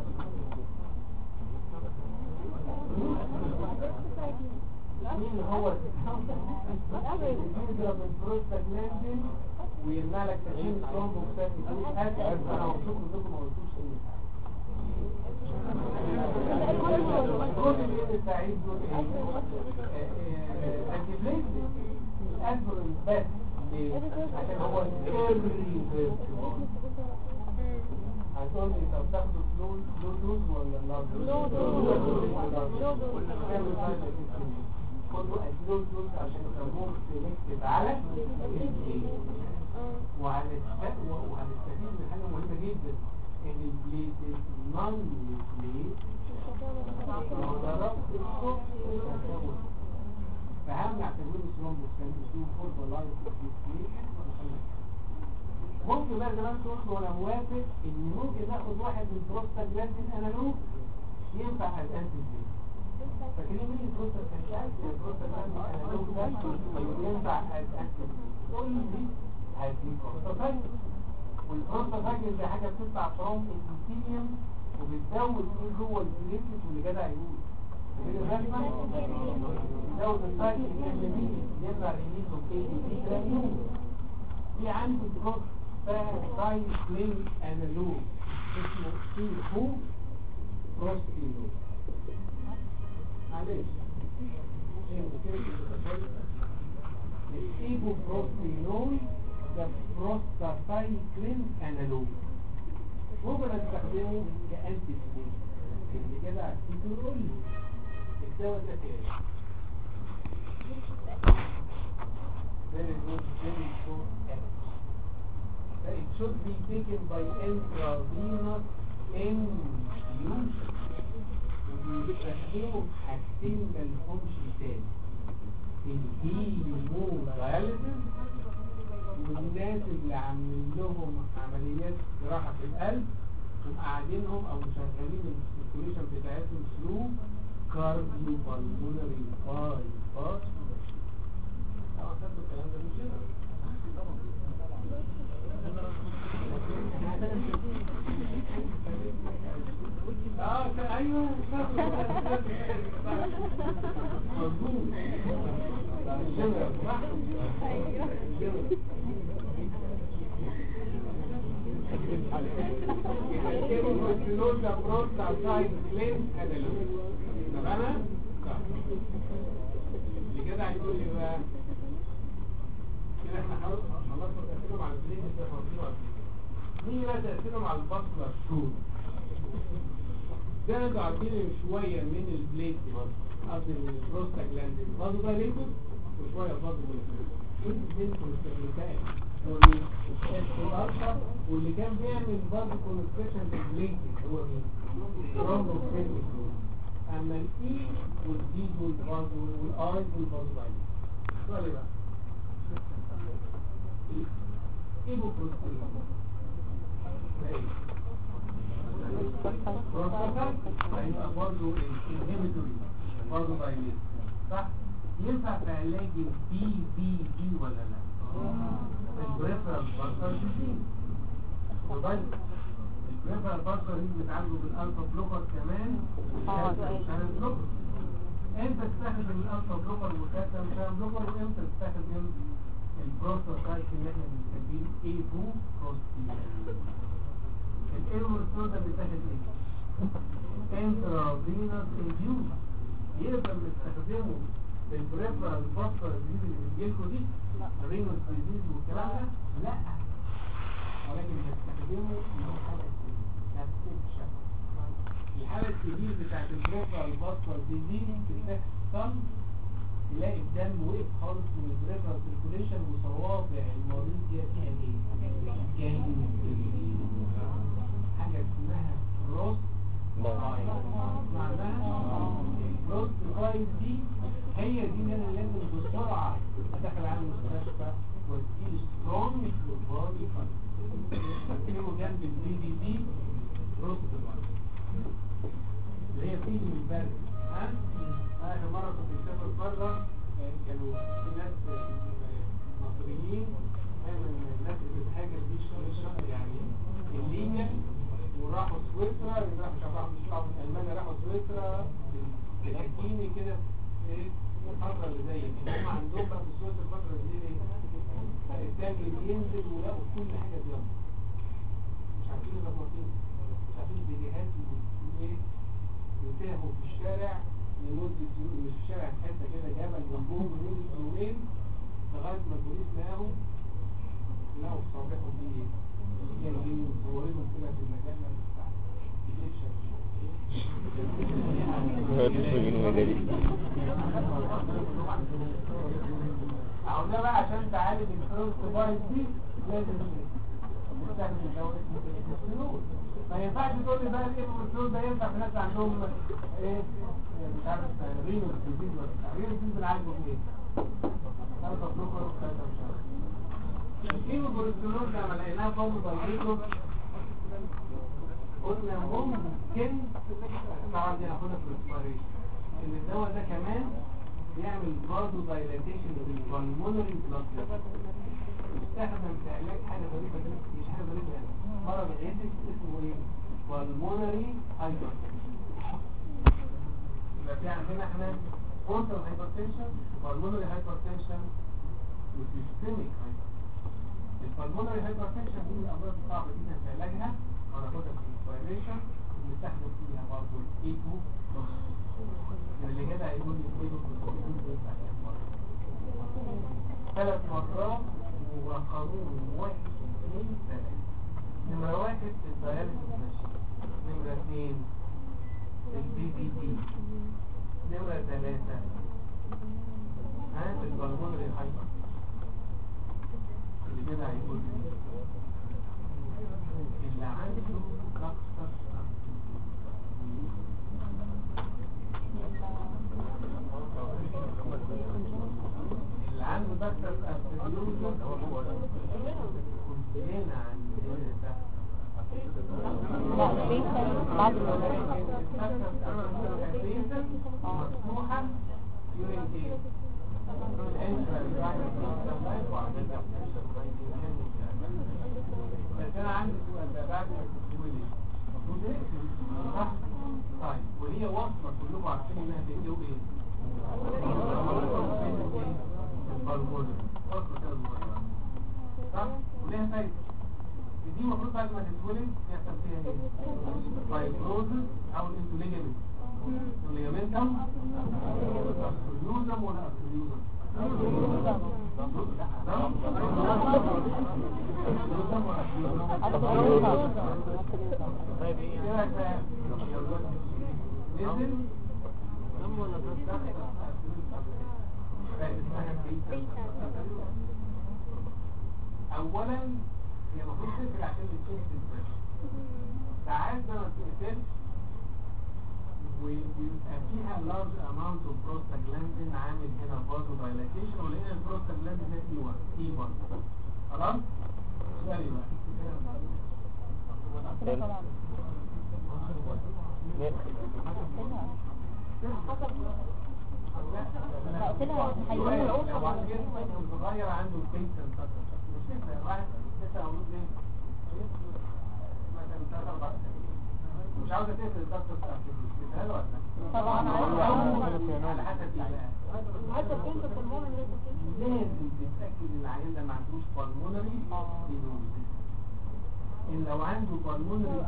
مين هو اللي بيضرب البروستاجلاندين ويمنع لك تكوين الثرومبوكسات انا مبسوط انكم ما قلتوش ايه كل اللي سعيد دول ايه انتي بليتلت الادبرين بس ليه؟ عشان هو الريفيرسبل هتقول لي طب تاخده فلو فلو دوز ولا لا لو دوز. لو دوز. خدوا ادلو دوز عشان يسموه سيلكتيف على البليت وهنست- وهنستفيد من حاجه مهمه جدا ان البليت نون بليت لو ضربت الصوت يتكون فهمنع تكوين الثرومبوس كان اسمه فورد لايف ديسكريشن ممكن بقى زمان تقول له انا موافق ان ممكن ناخد واحد من بروستاجلاندين انالوج ينفع از انتي بليت فاكرين مين البروستاجلاندين البروستاجلاندين انالوج ده ينفع از انتي بليت قول لي هديك بروستاجلاندين والبروستاجلاندين دي حاجه بتطلع فروم الانتينيوم وبتزود ايه جوه البليتلت واللي جدع يقول زود السايكل الانجليزي يمنع ريليز اوكي دي جرانيوم في عندي بروت سايكلين انالوج اسمه ايكو بروستينول معلش الايكو بروستينول ده بروستاسايكلين انالوج ممكن استخدمه كانتي سبيل اللي كده عشان تقول لي الدواء ده ايه very good very short act that it should be taken by intravenous infusion وبيستخدموا حاجتين مالهمش تاني الهيموداياليسيس والناس اللي عاملين لهم عمليات جراحة في القلب وقاعدينهم او مشغلين السيركوليشن بتاعتهم ثرو كارديو بالمونري باي باس طبعا خدتوا الكلام ده مش هنا اه كان- ايوه مظبوط الجنرال صح الجنرال الكيموكوستينول ده بروست اوتسايد كلين انالوج طب انا صح اللي كده هيقول لي بقى كده احنا خلاص خلصنا تأثيرهم على البلين اللي احنا واخدينه قبل كده. نيجي بقى تأثيرهم على الباسكولار شول ده انتوا عارفين شوية من البليت قصدي من البروستاجلاندين برضه ده ليكوس وشوية برضه من البليت الاثنين كونستريكات والأشهر واللي كان بيعمل برضه كونستريكشن بالبليت هو مين؟ ثرومبوكسيتيك اما الاي والدي دول برضه والاي دول برضه بعدين سؤالي بقى ايبوبروستين ده ايه؟ بروستاتا هيبقى برضه الانهبيتوري برضه دايليت صح ينفع في علاج البي بي دي ولا لا البريفرال بارتر ديزيز وطيب البريفرال بارتر دي بتعالجه بالالفا بلوكر كمان آه، عشان بلوكر امتى تستخدم الالفا بلوكر والكالسيوم شان بلوكر وامتى تستخدم البروستاكايت اللي احنا بنسميه ايبو بروستيول الايرورسول ده بيتاخد ايه انترافينوس انديوز يقدر نستخدمه في البريفرال باسكر ديزيز اللي بتجيلكوا دي رينوس ديزيز والكلام ده لا ولكن بستخدمه لو حاجه كونسبشن الحاله الكبير بتاعت البريفرال باسكر ديزيز بتحصل تلاقي الدم وقف خالص من البريفرال سيركوليشن وصوابع المريض دي فيها ايه؟ جنب حاجه اسمها روست معناها الروست رايت دي هي دي اللي انا لازم بسرعه ادخل على المستشفى واديله سترونج بودي اكتبه جنب البي دي دي روست رايت اللي هي بتيجي من البرد ها اخر مره كنت مسافر بره يعني كانوا في ناس مصريين دايما الناس اللي بتهاجر دي شهر شهر يعني الليجل وراحوا سويسرا راحوا مش عارف مش راحوا من المانيا راحوا سويسرا تحكيني كده ايه الفتره اللي زي دي هم عندهم بقى في سويسرا الفتره دي ايه التاجر ينزل ويلاقوا كل حاجه بيض مش عارفين يظبطين مش عارفين الفيديوهات وايه ينتهوا في الشارع لمدة يوم مش في الشارع في حتة كده جبل جنبهم لمدة يومين لغاية ما البوليس لقاهم لقوا في صوابعهم دي ايه؟ جايبين مصورينهم كده في المجلة بتاع اهو ده بقى عشان تعالج الفيرست بايت دي لازم تستخدم دواء اسمه الكورتيزول ما ينفعش تقول لي بقى الايه الكورتيزول ده ينفع في ناس عندهم ايه مش عارف رينو ديزيز ولا بتاع رينو ديزيز بنعالجه بايه؟ ثلاثة بلوكر وثلاثة مش عارف الكيموكورتيزول لما لقيناه برضه ضيقته قلنا ممكن طبعا دي هناخدها في الاسبريشن ان الدواء ده كمان يعمل برضه دايلاتيشن للبلمونري بلاد يستخدم في علاج حاجه غريبه كده مش حاجه غريبه يعني مرض ايدز اسمه ايه؟ بالمونري هايبرتنشن يبقى في عندنا احنا بورتال هايبرتنشن بالمونري هايبرتنشن وسيستميك هايبرتنشن البالمونري هايبرتنشن دي من الامراض الصعبه جدا في علاجها هناخدها في الانسبيريشن بنستخدم فيها برضه الايكو اللي كده هيقول لي الايكو ثلاث مرات وقانون واحد اثنين ثلاثة نمرة واحد الدياليسيس ماشين نمرة اثنين البي بي دي نمرة ثلاثة ها البلمونري هايبر اللي كده هيقول لي اللي عنده كسر اللي عنده بكتر أبتديوز كلنا عندنا ده لا البيتا بعد مفتوحة يورين بس انا عندي سؤال بقى بعد ما تقولوا لي المفروض ايه صح طيب وهي واصله كلكم عارفين انها بتدوق ايه البلبل واصله كده صغيره صح وليها فايده دي المفروض بعد ما تتولد يحصل فيها ايه فايبروزس او الانتوليجمنت الليجمنتم ابسوليوزم ولا ابسوليوزم طيب ايه يعني نزل دم ولا بس اولا هي المفروض تقفل عشان بتشوف البريشر ساعات ده ما بتقفلش وبيبقى فيها large amount of prostaglandin عامل هنا برضه dilatation ولقينا البروستاجلاندين ده ايوه ايوه خلاص سؤالي بقى كده طبعا لا قلت لها شوية هيقول لو واحد جسمه صغير عنده بيتن مش تفرق واحد لسه مولود ليه؟ مثلا ثلاث اربع سنين مش عاوزة تقفل الدكتور بتاع الفلوس بتهيأله ولا لا؟ طبعا عايزة على حسب ايه بقى؟ لازم تتأكد ان العيان ده ما عندوش بالمونري ستينوزيس ان لو عنده بالمونري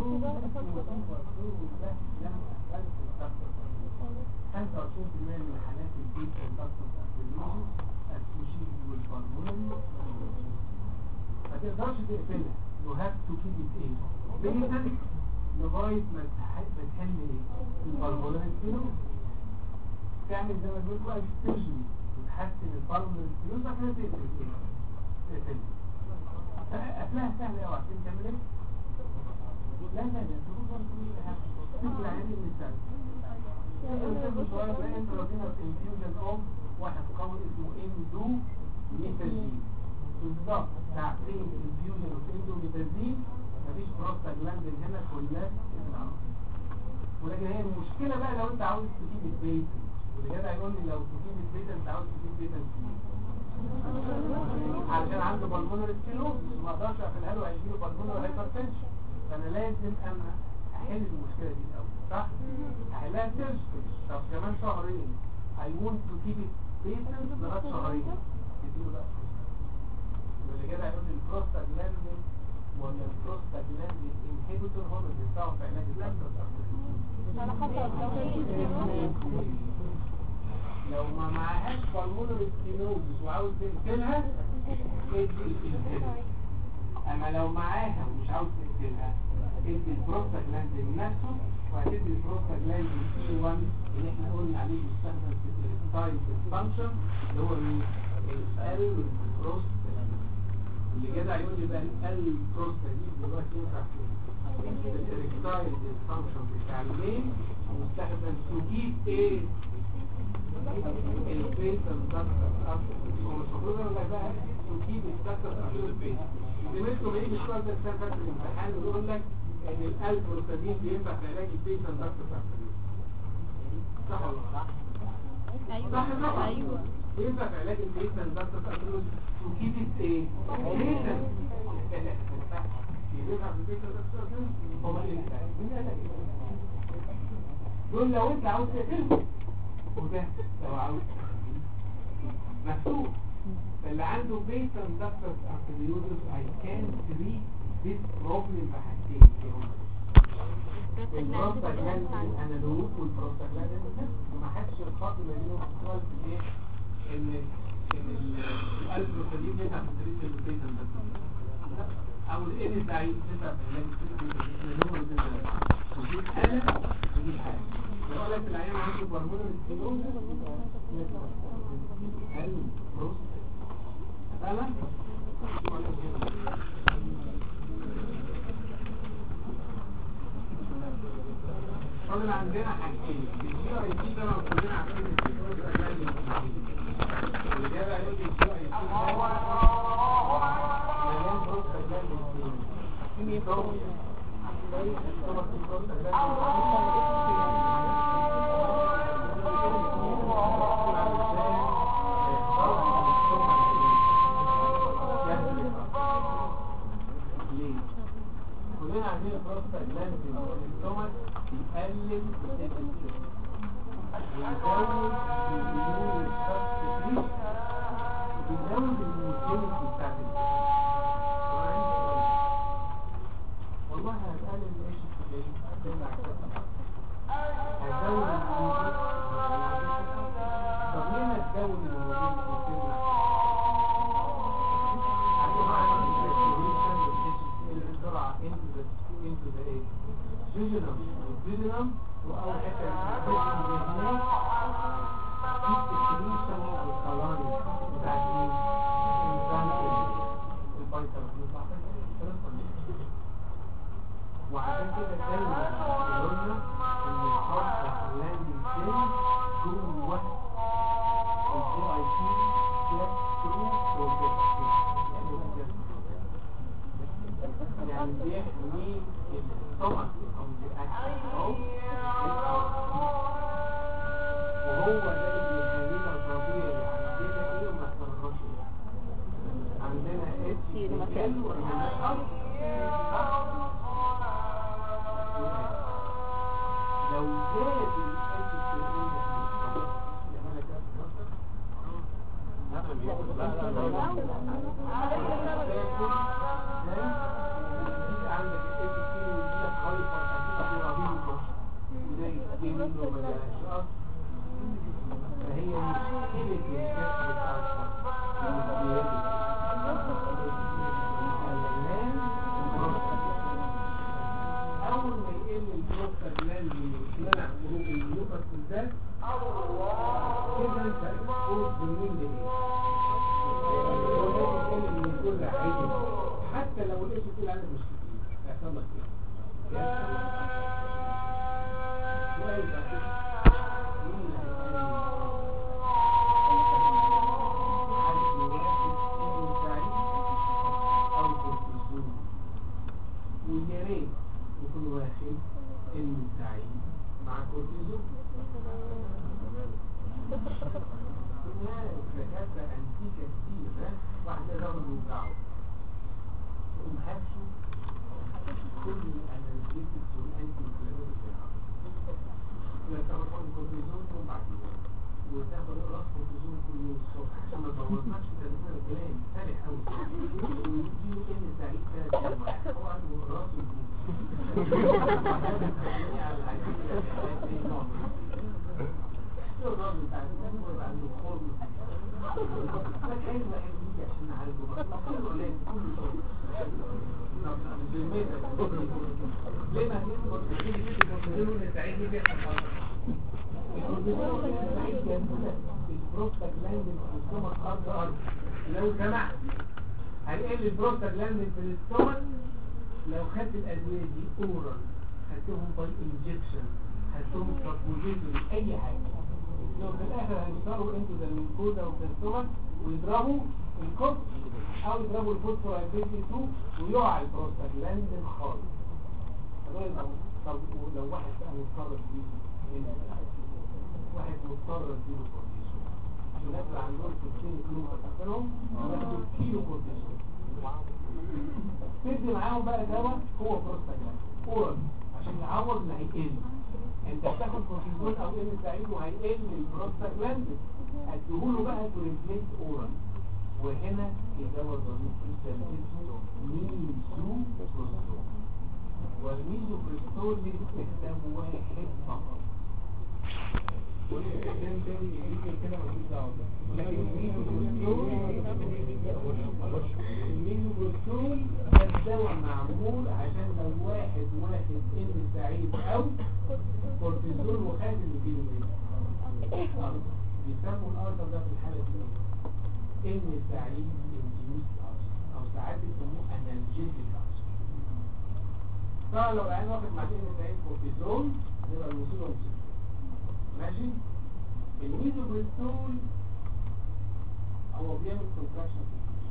ستينوزيس 25% من حالات البيت والدكتور ستينوزيس associated with pulmonary ما تقدرش تقفلها you have to keep it in patent لغاية ما تح- ما تحل ايه؟ البالمونري ستينوزيس تعمل زي ما بيقول بقى استجني وتحسن البالمونري ستينوزيس عشان تقفل ايه؟ تقفل قفلها سهل قوي عشان تعمل ايه؟ لا لا لا تقول برضه كل حاجة تطلع عيني من السنة السن شوية بقى انت رضينا انفيوجن اوف واحد قوي اسمه اندو ميتازين بالظبط ساعتين انفيوجن اوف اندو ميتازين مفيش بروستاجلاندين هنا كلها بتتعرف ولكن هي المشكلة بقى لو انت عاوز تجيب البيت والجدع يقول لي لو تجيب البيت انت عاوز تجيب بيت علشان عنده بالمونر ستينوز ما اقدرش اقفلها له هيجيله بالمونر هايبرتنشن فانا لازم انا احل المشكله دي الاول صح احلها سيرجيكال طب كمان شهرين I want to keep it patient لغايه شهرين تديله بقى واللي كده هيقول لي البروستاجلاندين ولا البروستاجلاندين انهبيتور هو اللي بينفعوا في علاج الدكتور على حسب لو ما معهاش بالمونر ستينوزس وعاوز تقتلها ادي الانهبيتور اما لو معاها ومش عاوز تقتلها ادي البروستاجلاندين نفسه وهتدي البروستاجلاندين سي 1 اللي احنا قلنا عليه بيستخدم في الاريكتايل ديسفانكشن اللي هو مين؟ البروستاجلاندين اللي جدع يقول لي بقى البروستاجلاندين دلوقتي ينفع في الاريكتايل ديسفانكشن بتاع الميل مستخدم تجيب ايه؟ البيت المدكر هو مش المفروض اقول لك بقى تجيب الدكتور قبل البيت زميلته ما يجي السؤال ده السنه اللي فاتت في الامتحان ويقول لك ان الالبروستادين بينفع في علاج البيت المدكر صح ولا لا؟ صح طبعا ايوه ينفع في علاج البيت المدكر تجيب ايه؟ بيتا ينفع في البيت المدكر هو اللي مين قال لك دول لو انت عاوز تقتلهم وده لو عاوز مكتوب فاللي عنده بيتا مدكتس ارتريوزس I can treat this problem بحاجتين البروستاجلاندين انالوج والبروستاجلاندين وما حدش الخط ما بينهم اتصال في ايه ان ان الالبروستاجلاندين ينفع في تريت البيتا مدكتس او الان داي ينفع في علاج البيتا مدكتس ودي حاله ودي حاله يقول لك العيان عنده برمون الستينوزس هل بروستاجلاندين فعلا فاضل عندنا حاجتين الجي اي تي ده لو كلنا عارفين ان الجي الاجابه هيقول لي الجي اي تي مليان بروستاجلاندين في بروستاجلاندين ليه؟ كلنا عارفين البروستاجلاندين والاستومك بيقلل الانسولين ويزود الهرمون السبستريت وبيزود الموتيليتي بتاعت والله هتقلل ايش السجاير هتقلل هتزود الموتيليتي طب ليه ما تزود الموتيليتي وتمنع جيجنم وأول حتة الجسم هناك في السكريشن والصلاني بتاعت مين؟ الإنسان الفايتر وعشان كده دايما قلنا ان الخط اللاندنج سيل جوه الجي اي تي جت ثرو بروجكت يعني بيحمي السtomach from the action of زاد الاستروجين يعمل لك كده لا لا لا لا فهي مشكلة الكسر بتاع أول ما يقل البروستاجلاند يمنع خروج اليوكس بالذات كده انت اكسبوز بالمين لإيه؟ كل عادي حتى لو الاسم تقول عنك مش كتير هيحصل لك ايه؟ لا يبقى كده. مين اللي هيسألني؟ حد واحد اسمه سعيد أو كورتيزون ويا ريت يكون واحد اسمه سعيد مع كورتيزون دكاترة أنتيكة كتير ها واحدة ضغط يوجعه يقوم هاتشو كل الأنالجيتكس والأنتي انفلاماتوري بتاعه لا تاخد حقن كورتيزون يوم بعد يوم وتاخد راس كورتيزون كل يوم الصبح عشان ما تبوظناش تدخل الكلام سارح قوي ويديله كان سعيد ثلاث ايام واحد هو عنده راس الراجل بتاع الناس هو يبقى عنده خرم لك عين واحد يجي عشان نعالجه بقى كله قليل كله شغل ليه ما هنسبق تجيب كده كورتيزون لسعيد يجي يحصل البروستاجلاندين في السtomach ارض ارض لو سمحت هنقل البروستاجلاندين في السtomach لو خدت الادويه دي اورال خدتهم باي انجكشن خدتهم سبوزيتوري اي حاجه لو في الاخر هيوصلوا انتوا ده الميكوزا وفي السtomach ويضربوا الكوب او يضربوا الفوسفورايبيتي 2 ويقع البروستاجلاندين خالص طب لو واحد بقى مضطر بيه هنا واحد مضطر اديله كورتيزون الناس اللي عندهم 60 كيلو فاكرهم ياخدوا كيلو كورتيزون تدي معاهم بقى دواء هو بروستاجلاند اورال عشان يعوض اللي هيقل انت بتاخد كورتيزون او ام سعيد وهيقل البروستاجلاند اديهوله بقى تريبليس اورال وهنا الدواء ظريف جدا اسمه ميزوبروستول والميزوبروستول ليه استخدام واحد فقط والاستخدام تاني يجي كده مفيش دعوه لكن الميزوبروستول الميزوبروستول ده الدواء معمول عشان لو واحد واحد ابن سعيد او كورتيزون وخد اللي فيه منه بيسموا الارض ده في الحاله دي ابن سعيد انديوس او ساعات بيسموه انالجيزيك طبعا لو العين واخد مع ابن سعيد كورتيزون يبقى المصيبه مصيبه ماشي الميزوبريستول هو بيعمل كونتراكشن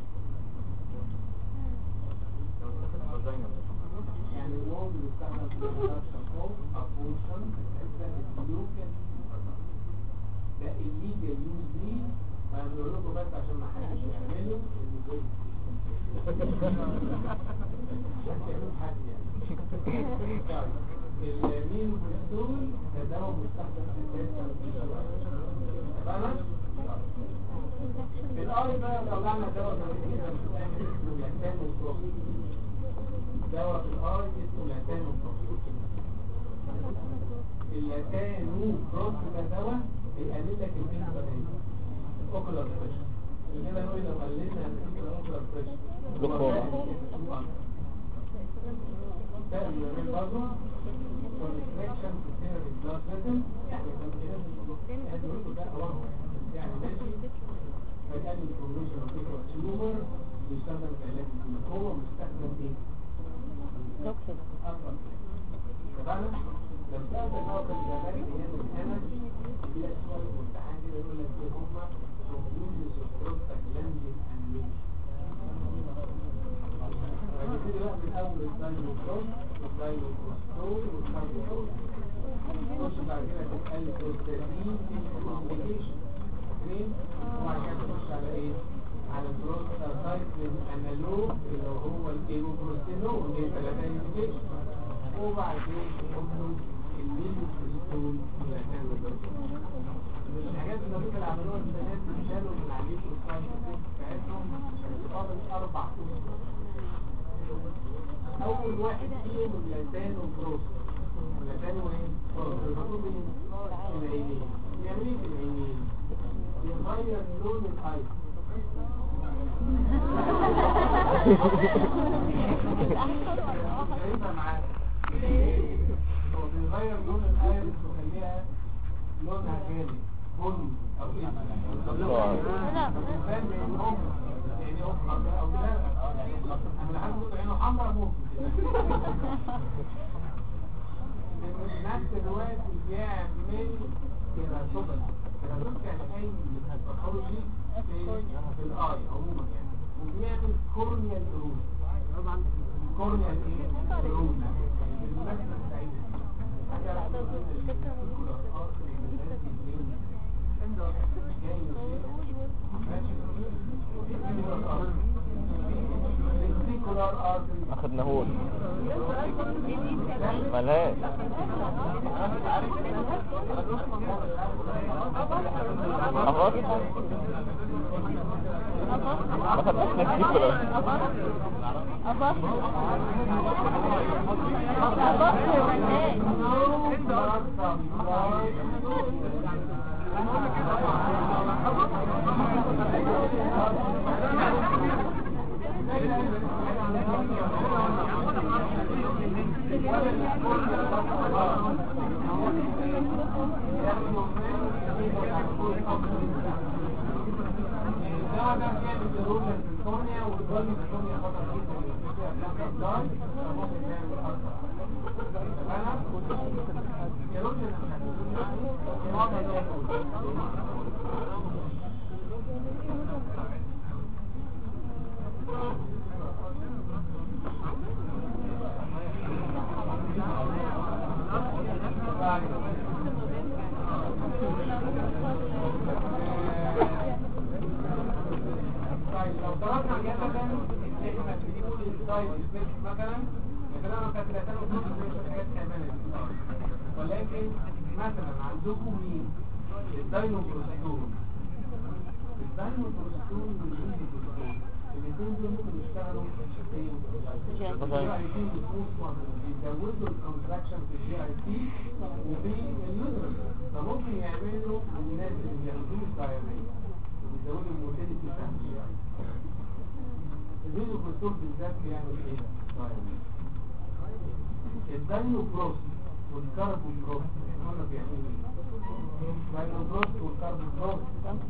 يعني اللون اللي بيستخدم في الكونتراكشن او ابورشن اليوكن ده الليجل يوز دي انا بقول لكم بس عشان ما حدش يعمله عشان تعملوا حد يعني الميزوبريستول ده دواء مستخدم في الكانسر تمام الآي بقى طلعنا دواء جميل جدا اسمه لاكتان وبروكس دواء في الآي اسمه لاكتان وبروكس اللاتان وبروكس ده دواء بيقلل لك الانسولين الاوكولار بريشر كده نقول لو قللنا الاوكولار بريشر تعمل برضه كونستراكشن في السيرم بلاد فيزل يعني كان كده ده أوه. يعني ماشي فقال الكورنيشن اوف تيومر بيستخدم كعلاج الجلوكوما مستخدم ايه؟ دكتور افضل تمام؟ لو سألت النقطة الجمالي هي من هنا يجي لك سؤال الامتحان كده يقول لك ايه هما كوميونيز اوف بروستاجلاندين انليشن فنبتدي بقى من اول الدايلوكروس والدايلوكروستول والكارديوكروس تخش بعد كده تتقال بروستاتين انفلاميشن اثنين وبعد كده تخش على ايه؟ على البروستاتايتين انالوج اللي هو الايروبروستينول اللي هي ثلاثة انفلاميشن وبعدين تحط له الميزوبروستول الايس شايفها معاك هو بيغير لون الايرس ويخليها لونها غامق بني او اسود فاهم يعني هم يعني هم او لا انا عارف انه عينه حمراء ممكن نفس الوقت بيعمل كيراتوبل كيراتوبل يعني اي باثولوجي في الاي عموما يعني وبيعمل كورنيال ايروز كورنيال ايه ايروز بالمناسبه بتاعتها اخدناهوش ملهاش خلاص ما خدناش نفسي كده طيب لو ضربنا مثلا احنا بنقول السايد سبيس مثلا مثلا انا كانت ثلاثه ونص من حاجات كمان ولكن مثلا عندكم مين الداينوبروستون الداينوبروستون والميزوبروستون الاثنين دول ممكن يشتغلوا في الجي اي تي بيزودوا الكونتراكشن في الجي اي تي وفي اليوترس فممكن يعملوا الناس اللي بياخدوه دايريه وبيزودوا الموتيليتي بتاع الجي اي الفيديو كنترول بالذات بيعمل ايه؟ الداينو بروست والكاربو بروست يعني هما بيعملوا ايه؟ الداينو بروست والكاربو بروست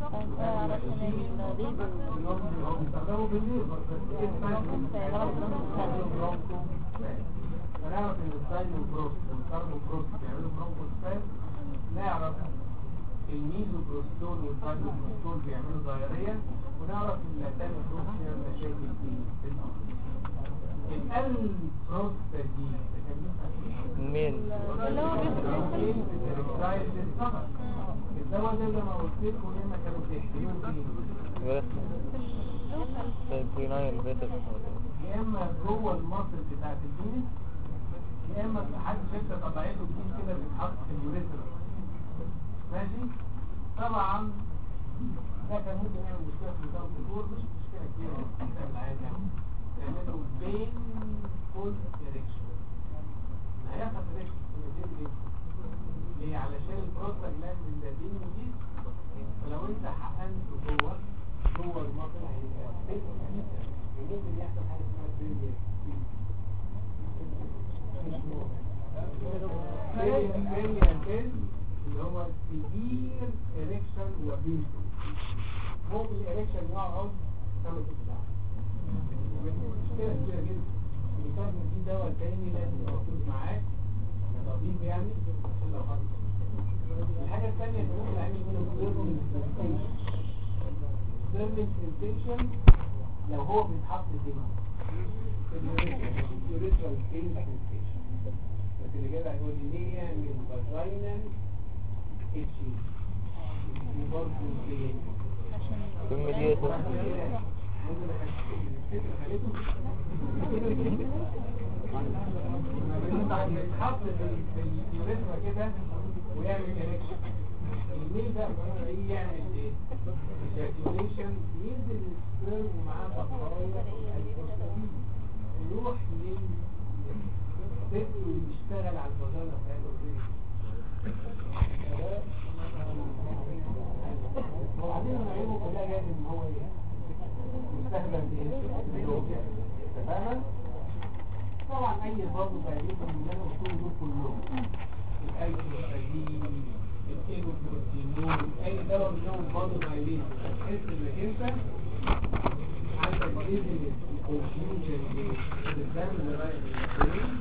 هم بيستخدموا بالليل بس ايه فنعرف ان الداينو بروست والكاربو بروست بيعملوا برونكو سباس نعرف الميزو بروستون والداينو بروستون بيعملوا ضيارية ونعرف ان الداينو بروست بيعمل مشاكل في الأرض القلب بروست دي مين الدواء ده لما قلت لكم لما كانوا بيحكيوا فيه بس سيبرينايل بيتر يا اما جوه المصل بتاعت الجينس يا اما حد شفت طبيعته الجين كده بيتحط في اليوريثرا ماشي طبعا ده كان ممكن يعمل مشكله في نظام الدكتور مش مشكله كبيره جدا العادي يعني يعملوا بين فول اريكشن هيحصل اريكشن ليه؟ ليه علشان البروستاجلاند اللاتيني دي فلو انت حقنته جوه جوه المصل هيبقى وممكن يحصل حاجه اسمها بيريا بيريا بيل اللي هو سيفير اريكشن وبيلتو ممكن الاريكشن يقعد خمس ساعات مشكله كبيره جدا بيسبب في دواء تاني لازم يبقى موجود معاك كطبيب يعني عشان لو حصل الحاجه الثانيه اللي ممكن اعمل منه ثيرمال سنسيشن ثيرمال سنسيشن لو هو بيتحط هنا في اليوريثرال بين سنسيشن بس اللي جاي هيقول لي ليه يعمل فاجينال اتشي دي برضه ليه؟ كميديتر بيتحط في اليوريثرا كده ويعمل اريكشن الميل ده ايه يعمل ايه؟ ejaculation ينزل السبرم ومعاه بقايا البروستاتين يروح للست ويشتغل على الفاجينا بتاعته وبعدين انا عيبه كلها جايه من بستخدم ايه؟ اللوجيا تمام؟ طبعا اي برضه تقريبا من اللي انا قلتهم دول كلهم الايكوستادين الايروبروتينول اي دواء منهم برضه مايلين تحس انك انت عندك ليفل الكونفيوجن الدم اللي رايح للبرين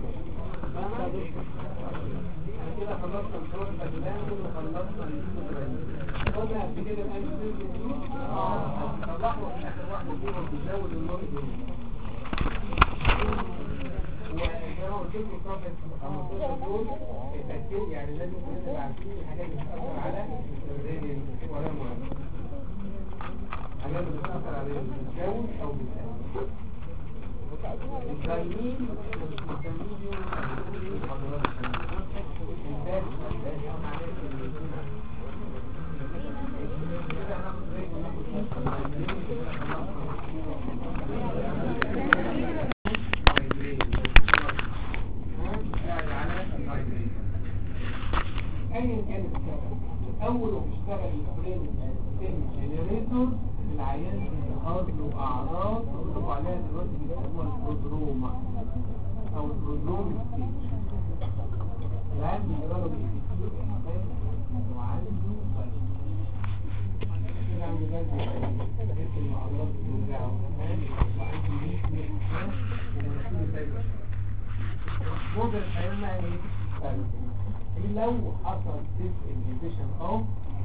كده خلصنا الشغل الأجلام كده خلصنا الإنسولين قلنا قبل كده الأنسولين اه طلعوا في آخر واحدة فيهم بيزود النور دول وزي ما قلت لكم صفحة 15 دول التأكيد يعني لازم نبقى عارفين الحاجات اللي بتأثر على الرينين ولا مهم حاجات اللي بتأثر على الجو أو بالتأكيد التأمين التأمين ايا كان السبب اول ما بيشتغل البرين جنريتور العيان بيظهر له اعراض بيقولوا عليها دلوقتي بيسموها البرودروما او البرودروم ستيج العيان بيجرى له بيكتير احساس وعنده كده عند جلد بحس ان العضلات بتوجعه وعنده ويكنس ومناخيره دايما موجة الحيوان مع ايه؟ لو حصل ديس انهبيشن او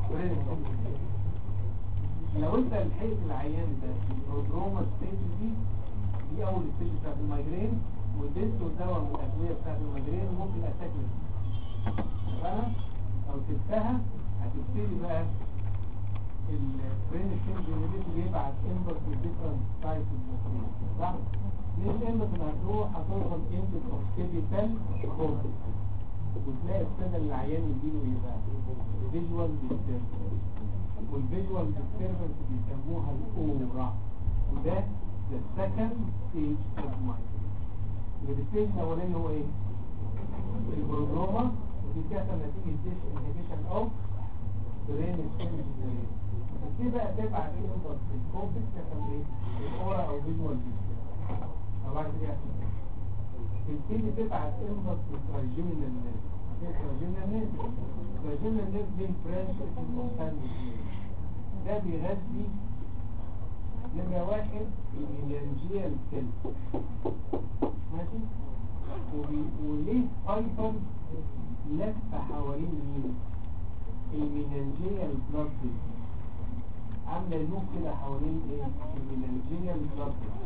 لو انت لحقت العيان ده البرودروما ستيج دي دي اول ستيج بتاعت المايجرين واديته دواء من الادويه بتاعت المايجرين ممكن اتاك فاهم لو سبتها هتبتدي بقى البرين ستيج جنريتور يبعت انبوت لديفرنت تايب اوف صح؟ ليه الانبوت اللي هتروح هتوصل انبوت اوف كيميكال كورتكس وتلاقي ابتدى العيان يجيله ايه بقى فيجوال ديستربنس والفيجوال ديستربنس بيسموها الاورا وده the second stage of migraine الستيج الاولاني هو ايه البروجراما ودي كده نتيجه ديش انهبيشن اوف برين ستيج دي بقى تبعت انبوت في الكورتكس تسمى ايه الاورا او فيجوال ديستربنس طبعا كده تبتدي تبعت انبوت في التراجيمينال نيرف التراجيمينال نيرف التراجيمينال نيرف دي برانش اسمه ده بيغذي نمرة واحد الميلانجيال سيل ماشي وبي- وليه فايبر لفة حوالين مين الميلانجيال بلاد سيل عاملة لوب كده حوالين ايه الميلانجيال بلاد سيل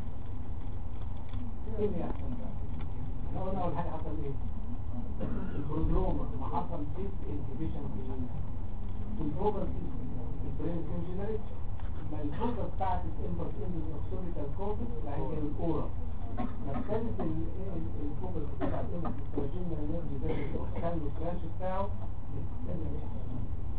ايه اللي يحصل بقى لو قلنا اول حاجة حصل ايه البرودروما ما حصل ديس انهبيشن في مين في الفوكس البرين كونجنريت ما الفوكس بتاعت الامبرس اندوز اوكسوريتال كورتكس اللي هي الاورا ما ابتدت الفوكس بتاعت الامبرس التراجينال نيرف ده الاوكسال والكراش بتاعه ابتدى يحصل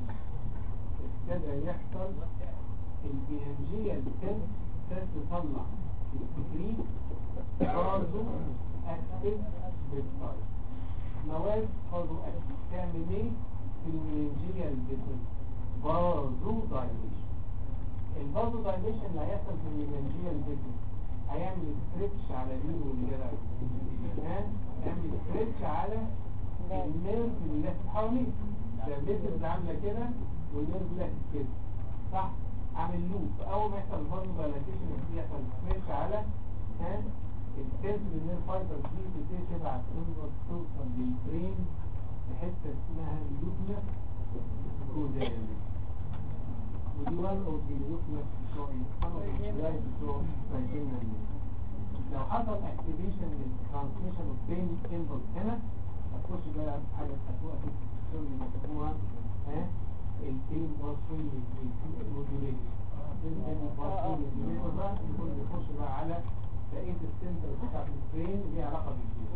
ابتدى يحصل البيانجيال سيل سيل تطلع السكرين برضه اكتف بالتايب مواد برضه اكتف تعمل ايه في المينجيال فيسل برضه دايليشن البازو دايليشن اللي هيحصل في المينجيال فيسل هيعمل ستريتش على مين واللي جدع ها يعمل ستريتش على النيرف اللي لافت حواليه ده الفيسل عامله كده والنيرف لافت كده صح عامل لوب اول ما يحصل البازو دايليشن يحصل ستريتش على ها السيلز من الفايبر دي بتبتدي تبعت انبوت توصل للبرين في حته اسمها اللوكنس كودال ودي وان اوف ذا لوكنس بتوع الفايبر بتوع الفايبرين لو حصل اكتيفيشن للترانسميشن اوف بين انبوت هنا هتخش بقى في حاجه هتوقف في السيستم اللي بيسموها ها البين باسوي موديوليشن البين باسوي موديوليشن بقى يكون بيخش بقى على بقية السنتر بتاعت البرين ليها علاقة بالجيل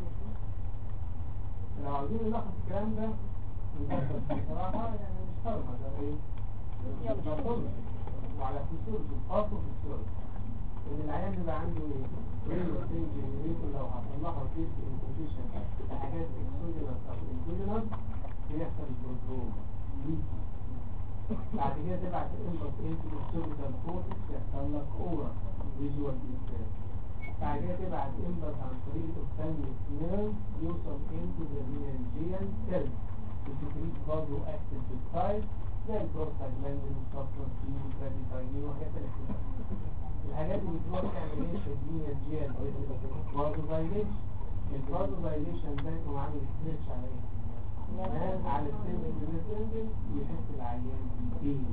لو عاوزين نلخص الكلام ده نفكر بصراحة يعني مش فارغة ده ايه؟ باثولوجي وعلى فيسيولوجي خاصة فيسيولوجي ان العيان بيبقى عنده ايه؟ برين ستيج جنريتور لو حصل لها ديس انفوزيشن بحاجات اكسوجينس او انفوجينس بيحصل برودروما ليكي بعد كده تبعت الانبوت انتو السيرفيكال كورتكس يحصل لك اورا فيجوال ديستريس بعد كده تبعت انبوت عن طريق الثانية نيرف يوصل انتو ذا مينجيال سيل بتكريت برضه اكتف بالسايد زي البروستاجلاندين والسبتروسين والبراديكاينين وحاجات كده الحاجات اللي بتروح تعمل ايه في المينجيال برضه فايليشن البرضه فايليشن ده يكون عامل ستريتش على ايه؟ نام على السن اللي ويحس العيان بيه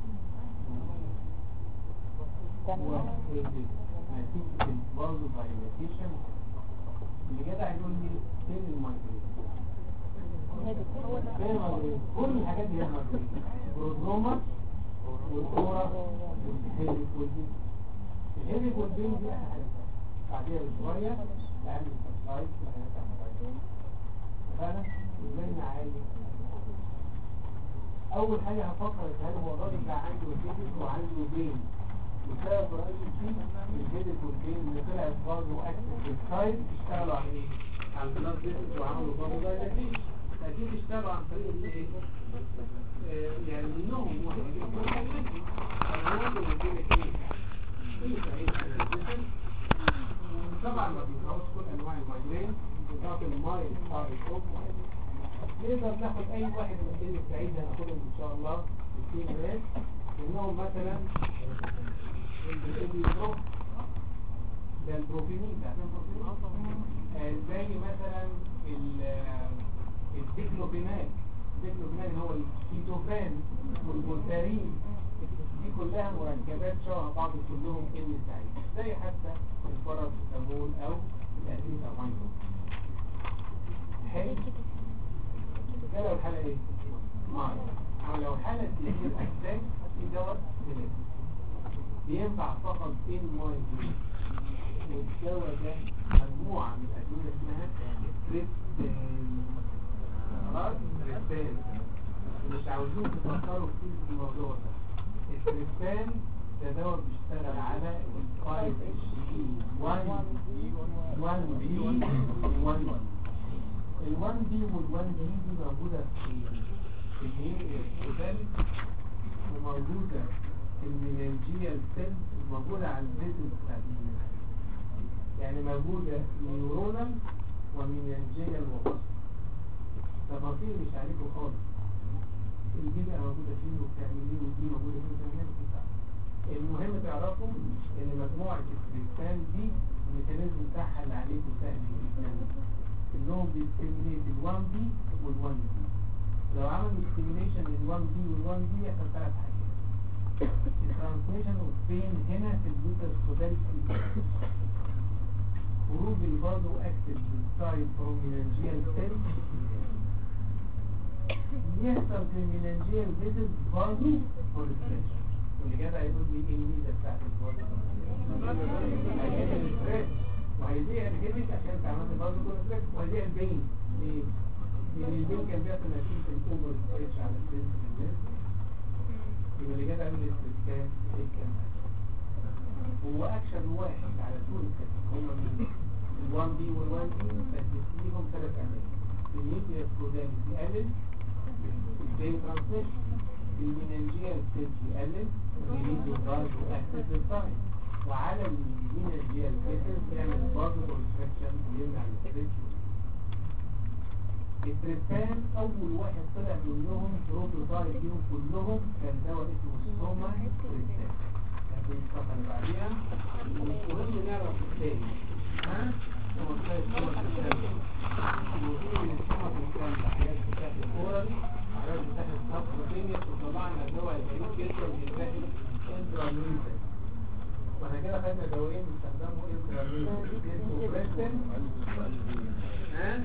نتيجة البرضه فايليشن اللي جدع يقول لي فين المايكرين فين المايكرين كل الحاجات دي هي المايكرين بروزوما والكورة والهيليك والبين الهيليك والبين دي احلى حاجة بعديها بشوية تعمل سبسايد وحاجات عملية فانا البين عالي اول حاجة هفكر هل هو الراجل ده عنده هيدك وعنده بين وسبب رئيسي فيه الهيدك والبين اللي طلعت برضه اكتف في السايد اشتغلوا على ايه؟ على البلاد فيسز وعملوا برضه دايلاتيشن اكيد اشتغلوا عن طريق الايه؟ آه، يعني منهم واحد يقول حاجة انا ممكن اديلك ايه؟ ايه سعيد اناليسيس طبعا ما بيقراوش كل انواع المايجرين بتاعت المايل ار اوف نقدر ناخد اي واحد من الدين السعيد هناخدهم ان شاء الله في ناس منهم مثلا البروف ده البروفينين ده البروفينين آه، زي مثلا ال- الديكلوفيناك الديكلوفيناك هو الكيتوفان والبولتارين دي كلها مركبات شبه بعض كلهم ان سعيد زي حتى الباراسيتامول او الاسيتامينول حلو ده لو الحالة ايه؟ ماي او لو حالة لكن اجسام في دواء سلام بينفع فقط ان ماي والدواء ده مجموعة من الأدوية اسمها تريبتان خلاص تريبتان مش عاوزين تفكروا كتير في الموضوع ده التريبتان ده دواء بيشتغل على ال 5 اتش اي 1 1 بي 1 ال 1 بي وال 1 بي دي موجودة في في الايه الكتالك وموجودة في المينانجيال سيل موجودة على الفيزل بتاعت المينانجيال يعني موجودة نيورونال ومينانجيال وبصر تفاصيل مش عليكم خالص دي بقى موجودة فين وبتعمل ايه ودي موجودة فين وبتعمل ايه المهم تعرفوا ان مجموعة الكريستال دي الميكانيزم بتاعها اللي عليكم سهل جدا انهم بيستيميليت ال1 بي وال1 بي لو عملوا ستيميليشن لل1 بي وال1 بي يحصل ثلاث حاجات الترانسميشن اوف بين هنا في الجزء الخدال خروج البازو اكتف بالسايد فروم مينانجيال سيل يحصل في المينانجيال فيزل بازو كونستريكشن واللي جدع يقول لي ايه الميزه بتاعت البازو وهيضيع الجديد عشان انت عملت بازو كونستريكشن وهيضيع البين ليه؟ لان البين كان بيحصل نتيجه الاوفر ستريتش على السيلز بالنسبه يبقى اللي جدع يقول لي استريكشن ايه كان هو اكشن واحد على طول الكتف هما مين ال1 بي وال1 بي بس فيهم ثلاث اماكن النيوكليس كودال بيقلل البين ترانسميشن المينانجيال سيلز بيقلل ريليز الغاز واكتف للسايد وعلى المينانجيال سيلز بيعمل برضه كونستراكشن ويمنع الستريتش التريبان اول واحد طلع منهم بروتوتايب فيهم كلهم كان دواء اسمه السوما تريبان لكن الصفحه اللي بعديها المهم نعرف الثاني ها هو طيب السوما تريبان الوصول للسوما تريبان حاجات بتاعت الاورال حاجات بتاعت السبروتينيوس وطلعنا الدواء الجديد جدا بيتاخد انتراميوزا واحنا كده خدنا دوايين بيستخدموا انتراميوزا اسمه بريستن ها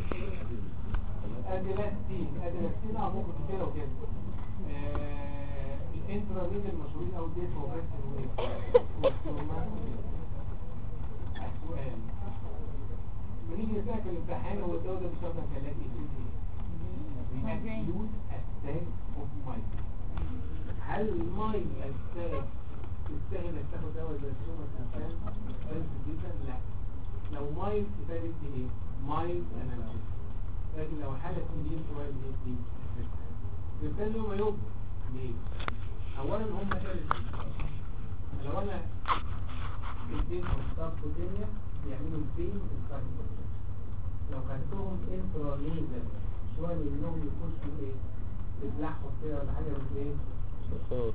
ادلاستين ادلاستين اه ممكن كده وكده آه، الانتراميد المشهورين او ديت وبريستن وايه السؤال بنيجي نسألك الامتحان هو الدواء ده بيستخدم كلاك ايه اكيوت اتاك اوف مايك هل المايك اتاك تستاهل انك تاخد دواء زي السوما الانسان expensive جدا لا لو مايل تفادي ايه مايل انالجيس لكن لو حالة سنين شوية من دي بالتالي يوم يوم ليه؟ اولا هم لو انا البين والصف والدنيا بيعملوا البين الفايبر لو خدتهم انتراليزر شويه منهم يخشوا ايه تبلعهم كده ولا حاجه من ايه صوت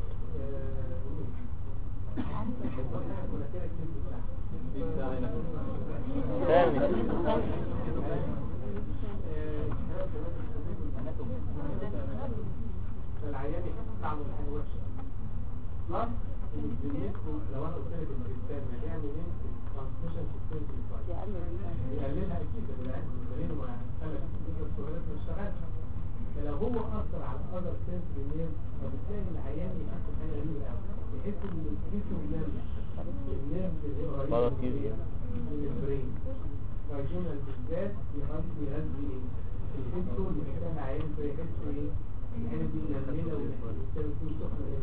فالعيان يستعمل حاجه وحشه بلس ان بالنسبه لو انا قلت لك ان الانسان هيعمل ايه ترانسميشن سيستم في يقللها اكيد ده بالعكس دليل ما خلق السؤالات مش شغاله فلو هو اثر على الاذر سنسوري نيرف فبالتالي العيان يحس بحاجه غريبه قوي يحس ان الكيسو نيرف النيرف اللي هو قريب باراتيريا. من البرين رايجونال بالذات يغذي يغذي ايه؟ الكيسو اللي محتاج العيان فيحس ايه؟ العين دي ململه والانسان يكون سخن ايه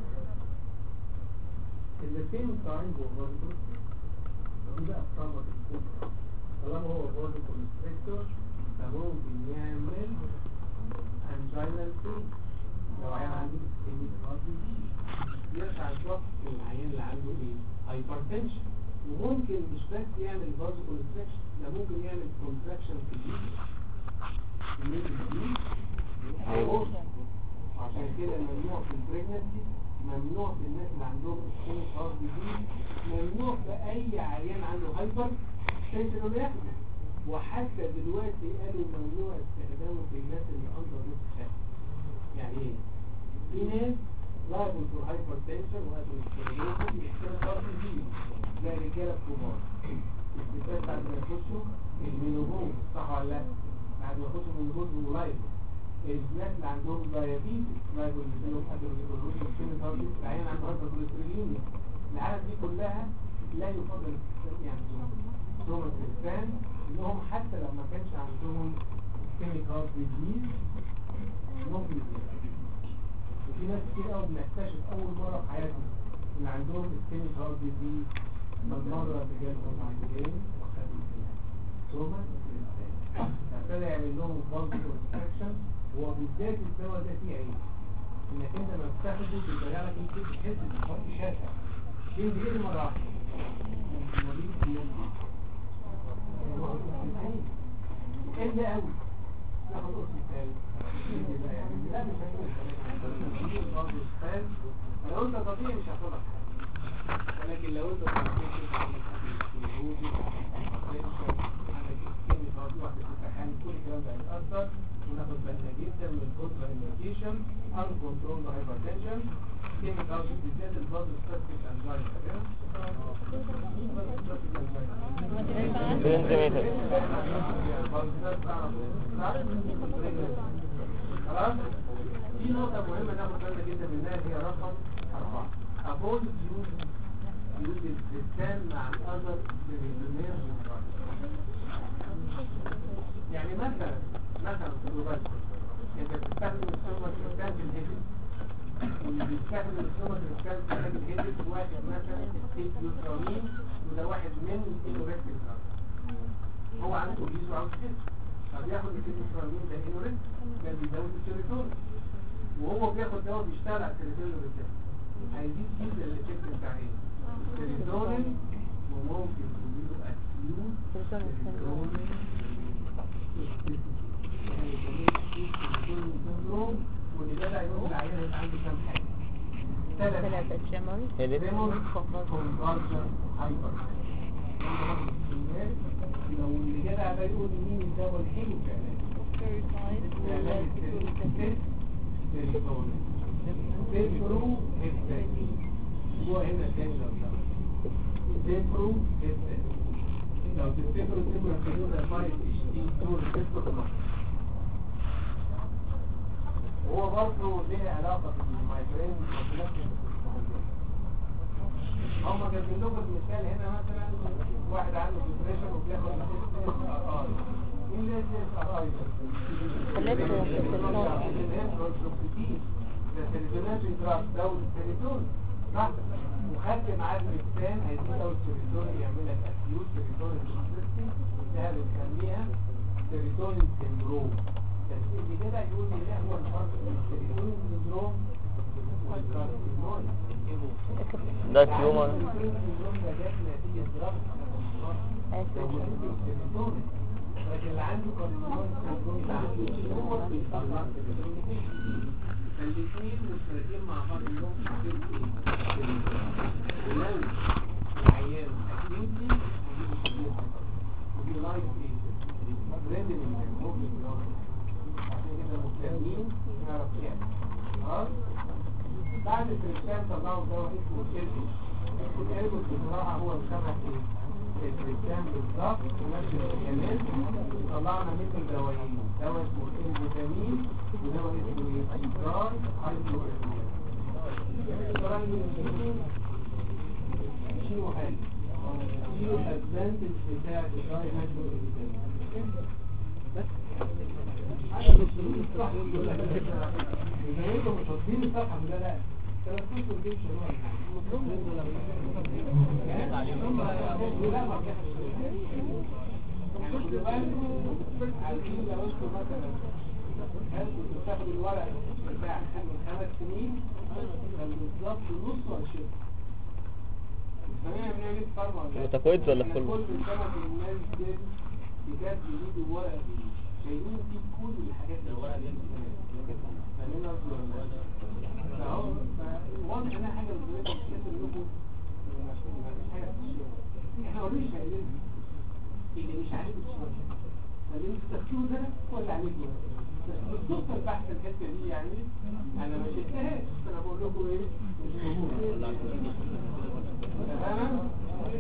الاثنين طالعين جوه برضه دي بقى صعبة بتكون طالما هو برضه كونستريكتور فممكن يعمل انجينال بين لو عيان عنده سكيميك هارت ديزيز يرفع الضغط العيان اللي عنده ايه؟ هايبرتنشن وممكن مش بس يعمل برضه كونستريكشن ده ممكن يعمل كونتراكشن في الجيل في الجيل عشان كده ممنوع في البريجنسي ممنوع في الناس اللي عندهم اسكيميك هارت ديزيز ممنوع في اي عيان عنده هايبر تنشن انه ياخده وحتى دلوقتي قالوا ممنوع استخدامه في الناس اللي اندر نص ساعه يعني ايه؟ في ناس لايبل فور هايبر تنشن وهاتوا يحتاج هارت ديزيز زي الرجاله الكبار الستات بعد ما يخشوا المينوبوز صح ولا لا؟ بعد ما يخشوا المينوبوز ولايبل الناس اللي عندهم دايابيتس لايبل بيجيلهم ادرينالين وكيميك هارت العيان عنده هايبر كوليسترولينيا العالم دي كلها لا يفضل يعني عندهم الإنسان إنهم حتى لو ما كانش عندهم كيميك هارت ديزيز ممكن يزيد وفي ناس كتير قوي بنكتشف أول مرة في حياتنا إن عندهم الكيميك هارت ديزيز المرة اللي جالهم عندهم وخدوا فيها ثم الإنسان فابتدى يعمل لهم بالز كونستراكشن هو بالذات الدواء ده فيه عيب إنك أنت لما بتاخده بيطلع لك أنت تحس بالحرق شاسع يمكن كده مرة واحدة المريض بيمشي إلا قوي ناخد قرص الثاني لا مش هيكون لو انت طبيعي مش هتطلع ولكن لو انت طبيعي وناخد بالنا جدا من كونترا انديكيشن ان كنترول هايبرتنشن كيميكال بالذات البلد ستاتيك انجاين خلاص في نقطة مهمة ناخد بالنا جدا منها هي رقم أربعة أبول يوز يوز الإنسان مع الأذر من يعني مثلا مثلا في الوبات انت بتستخدم السومة الإنسان في الهيدل واللي بيستخدم السومة الإنسان في علاج الهيدل واحد مثلا التيوترامين وده واحد من الإنوريكتيك هو عنده جيز وعاوز كده فبياخد التيوترامين ده إنوريكتيك ده بيزود السيروتونين وهو بياخد دواء بيشتغل على السيروتونين بالذات هيزيد جدا الإفكت بتاع ايه؟ السيروتونين وممكن تجيله أكيوت سيروتونين ولذلك يقول العيان يبقى عنده كام حاجة ثلاثة تشمل ريمون كونفرجن هايبر لو اللي جدع ده يقول مين الدواء الحلو فعلا علاج السيروتونين سيبرو هيبتاكين هو هنا تاني لو سمحت سيبرو هيبتاكين لو تفتكروا سيبرو هيبتاكين ده 5 اتش دي دول سيبرو هو برضه ليه علاقة بالمايجرين هم جايبين لكم المثال هنا مثلا واحد عنده ديبريشن وبياخد اس ار اي مين اللي اس ار اي ده سيريتونين دراج دول السيريتون صح وخدت معاه الريكتان هيزيد او السيريتون يعمل لك اكيوت سيريتونين سيستم ده بنسميها سيريتونين سيندروم بس اللي كده يقول لي لا هو الفرق بين السيريتونين سيندروم ده تيومر لكن اللي عنده كارنيول سندروم ده عنده تيومر بيطلع فالاثنين مشتركين مع بعض انهم في ولو العيان اكيوتلي ودي لايف ايه ريندم ممكن عشان كده مهتمين نعرف يعني خلاص بعد الكريستيان طلعوا دواء اسمه كيربي والكيربي بصراحه هو شبه ايه الكريستيان بالظبط ونفس الميكانيزم طلعنا مثل دوايين دواء اسمه الفيتامين ودواء اسمه ايه ايدرار هايدروكسيد شيلوا حاجه شيلوا الادفانتج بتاع الدراي هايدروكسيد بس انا مش بقول الصح يقول لك اذا انتم مش واخدين الصح ولا لا تلفزوا الجيش هو عايزين لو انتوا مثلا هاتوا تاخدوا الورق بتاع من خمس سنين كان بالظبط نص وعشرين فاهمين بنعمل ايه في فارما ولا لا؟ متكويت ولا احنا فل؟ كل سنه في الناس دي بجد يجيبوا ورقه شايلين فيه كل الحاجات اللي الورقه دي فاهمين قصدي ولا لا؟ فهو فواضح انها حاجه من الحاجات اللي بتكتب لكم مفيش حاجه في الشارع احنا اوريدي شايلينها اللي مش عليك شويه فاللي انتوا بتاخدوه ده هو اللي عليك بس بالصدفه البحث الحته دي يعني انا ما شفتهاش انا بقول لكم ايه مش موجوده تمام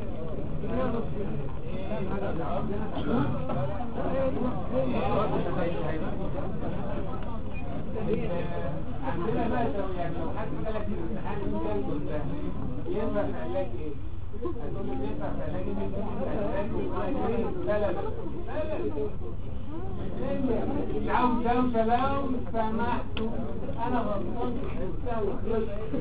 عندنا بقى لو يعني لو حد جالك في الامتحان الجاي ده ينفع في علاج ايه؟ هتقول له ينفع في علاج ايه؟ لا لا لا لا لا مش عاوز دوشة لو سمحتوا انا غلطان في الحساب وخلصت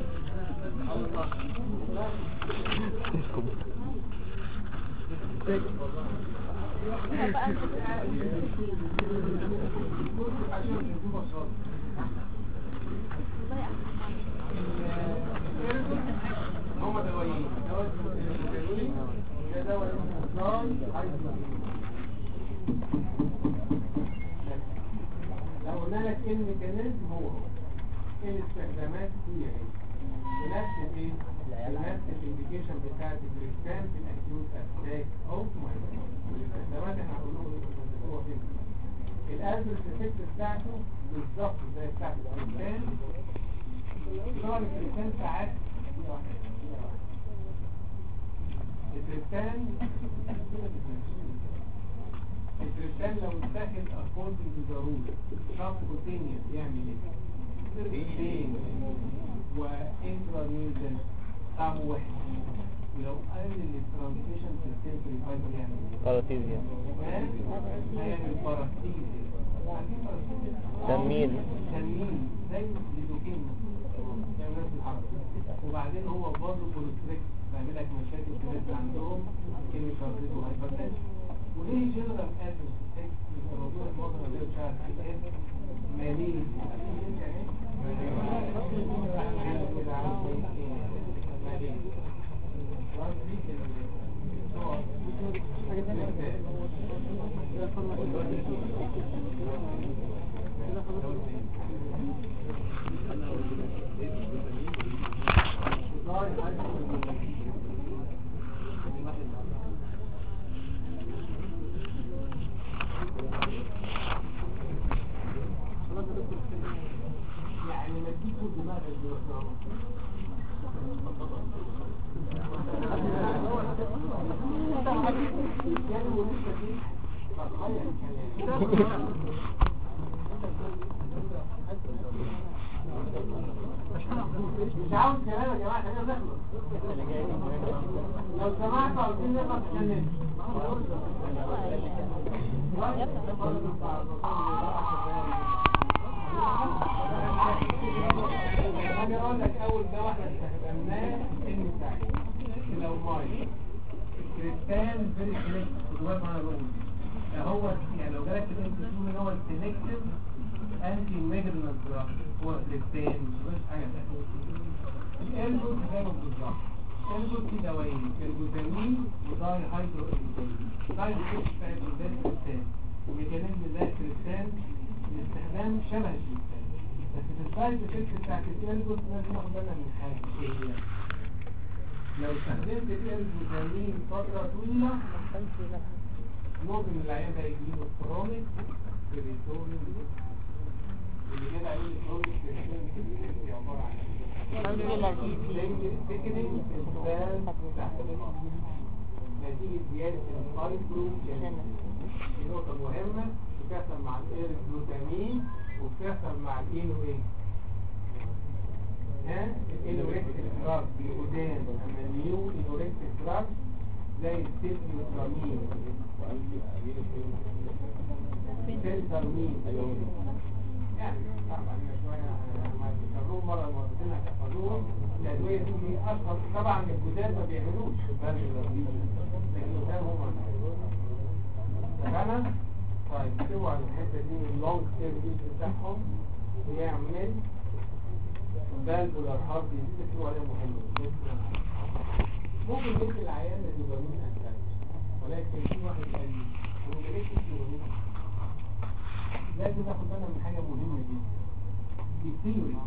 هم دوايين دواء اسمه الكلوري ده دواء اسمه فلاي هايدروجين لو قلنا لك ايه الميكانيزم هو هو ايه الاستخدامات هي ايه بنفس الايه بنفس الانديكيشن بتاعت الكريستان في الاكيوت اتاك او الاستخدامات احنا هنقول هو فين الادرس افكت بتاعته بالظبط زي بتاعت الكريستان طبعا الكريستان ساعات دي واحدة، دي واحدة. الكريستان الكريستال لو اتاخد according to the rule subcutaneous يعمل ايه؟ ايه وانترانيوزن طعمه وحش ولو قلل الترانسميشن في السنسوري فايبر يعمل ايه؟ باراتيزيا ها؟ هيعمل باراسيزيا عارفين باراسيزيا؟ تنميل. تنميل زي الليدوكين يعمل نفس الحركة وبعدين هو برضه كوليستريك بيعمل لك مشاكل في الرئة عندهم كيميكال ريتو هايبرتنشن وليه جنرال ادرس تكست بيبقى موجود في معظم الادويه بتاعت الايه ماليه يعني ما تجيبوا دماغك دلوقتي كانوا لسه في بقايا الكلام مش عاوز كلام يا جماعه خلينا نخلص لو سمحتوا عاوزين نخلص عشان نمشي انا اقول لك اول دواء احنا استخدمناه النساء لو ماي كريستال فيري سيلكت خدوا بالكم انا بقول ده هو يعني لو جالك في الانتسول هو السيلكتيف انتي ميجرنال دراج هو للتاني مش حاجه تانية الارجوت زيه بالظبط الارجوت في دوايين الجلوتامين وداي هيدرو الجلوتامين داي هيدرو بتاع الكريستال وميكانيزم زي الكريستال الاستخدام شبه الكريستال بس في السايد افكت بتاعت الارجوت لازم ناخد بالنا من حاجه ايه هي لو استخدمت الارجوتامين فتره طويله ممكن العيان ده يجيله كرونيك كريتونيك اللي كده عليه الكرونيك كريتونيك دي عباره عن thickening في البال تحت الأرض. نتيجة زيادة الفايبرو دي نقطة مهمة بتحصل مع الإيرجلوتامين وبتحصل مع الإينو إيه؟ ها؟ الإينوريكتيك دراج القدام أما النيو إينوريكتيك دراج زي السيتيوترامين سيلترمين يعني صعب علينا شوية لما تكرروه مرة مرتين هتحفظوهم الأدوية دي أشهر طبعا الجداد ما بيعملوش بل لكن القدام هم اتفقنا؟ طيب اكتبوا على الحتة دي اللونج تيرم بتاعهم بيعمل فالفولار هارت ديزيز اكتبوا عليها مهمة ممكن يدي العيان الدوبامين انتاج ولكن في واحد قال لي هو ما ليش الدوبامين لازم ناخد بالنا من حاجه مهمه جدا الثيوري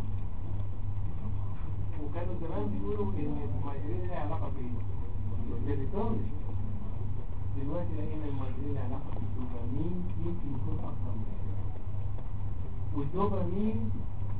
وكانوا زمان بيقولوا ان المايجرين لها علاقه بايه؟ بالسيروتونين دلوقتي لقينا المايجرين لها علاقه بالدوبامين يمكن يكون اكثر من كده والدوبامين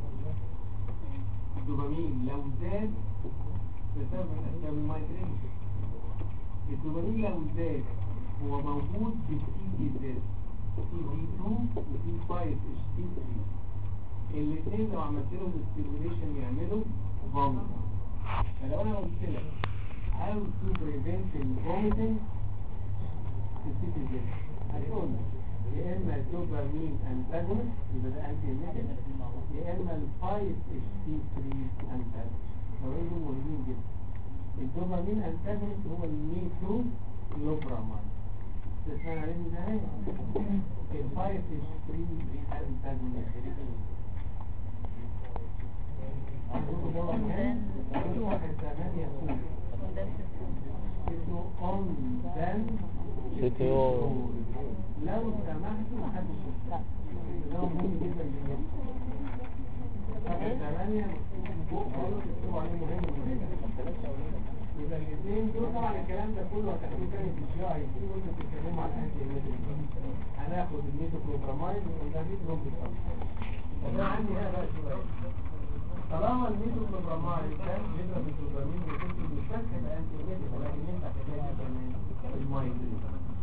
الدوبامين لو زاد بسبب الأسباب المايجرين الدوبامين لو زاد هو موجود بالسي دي زاد سي دي 2 وسي 5 اتش تي 3 الاثنين لو عملت لهم ستيميوليشن يعملوا فوميت فلو انا قلت لك how to prevent الفوميتنج تبتدي ازاي هتقول يا اما الدوبامين انتاجونست يبقى ده انتي يا اما ال 5 اتش تي 3 انتاجونست نوعين دول مهمين جدا الدوبامين انتاجونست هو الميترو لوبرامين تسمعنا عليه من زمان ال 5 اتش 3 انتاجونست واحد ثمانية اسمه اون دان CTO. لو سمحتوا محدش يشتغل ده مهم جدا جدا واحد ثمانية فوق خالص اكتبوا عليه مهم جدا يبقى الاثنين دول طبعا الكلام ده كله هتاخدوه تاني في الجي اي سي وانتوا بتتكلموا على الانتي ايميتيك هناخد الميتوكلوبرامايد وده دي ترومبوس طب انا عندي هنا بقى سؤال طالما الميتوكلوبرامايد كان بيضرب الدوبامين وكنت مشتت يبقى انتي ايميتيك ولكن انت حكايه كمان المايجرين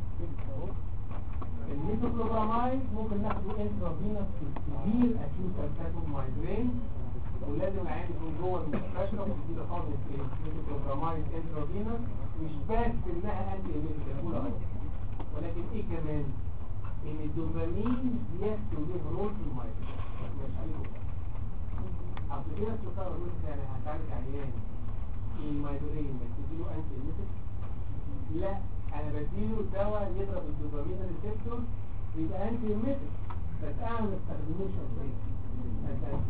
الميتوكلوبرامايد ممكن ناخده انترافينوس في كبير اكيوت اتاك مايجرين ولازم العين يكون جوه المستشفى وتديله حقن في الميتوكلوبرامايد انترافينوس مش بس انها انتي ايميتيك الاولى غلط ولكن ايه كمان ان الدوبامين بيحصل له رول في المايجرين مش عليه اصل في ناس بتقرر مثلا يعني هتعالج عيان المايجرين بس تديله انتي ايميتيك لا انا بديله دواء يضرب الدوبامين ريسبتور يبقى انتي ايميتيك بس انا ما استخدموش ايه اساسا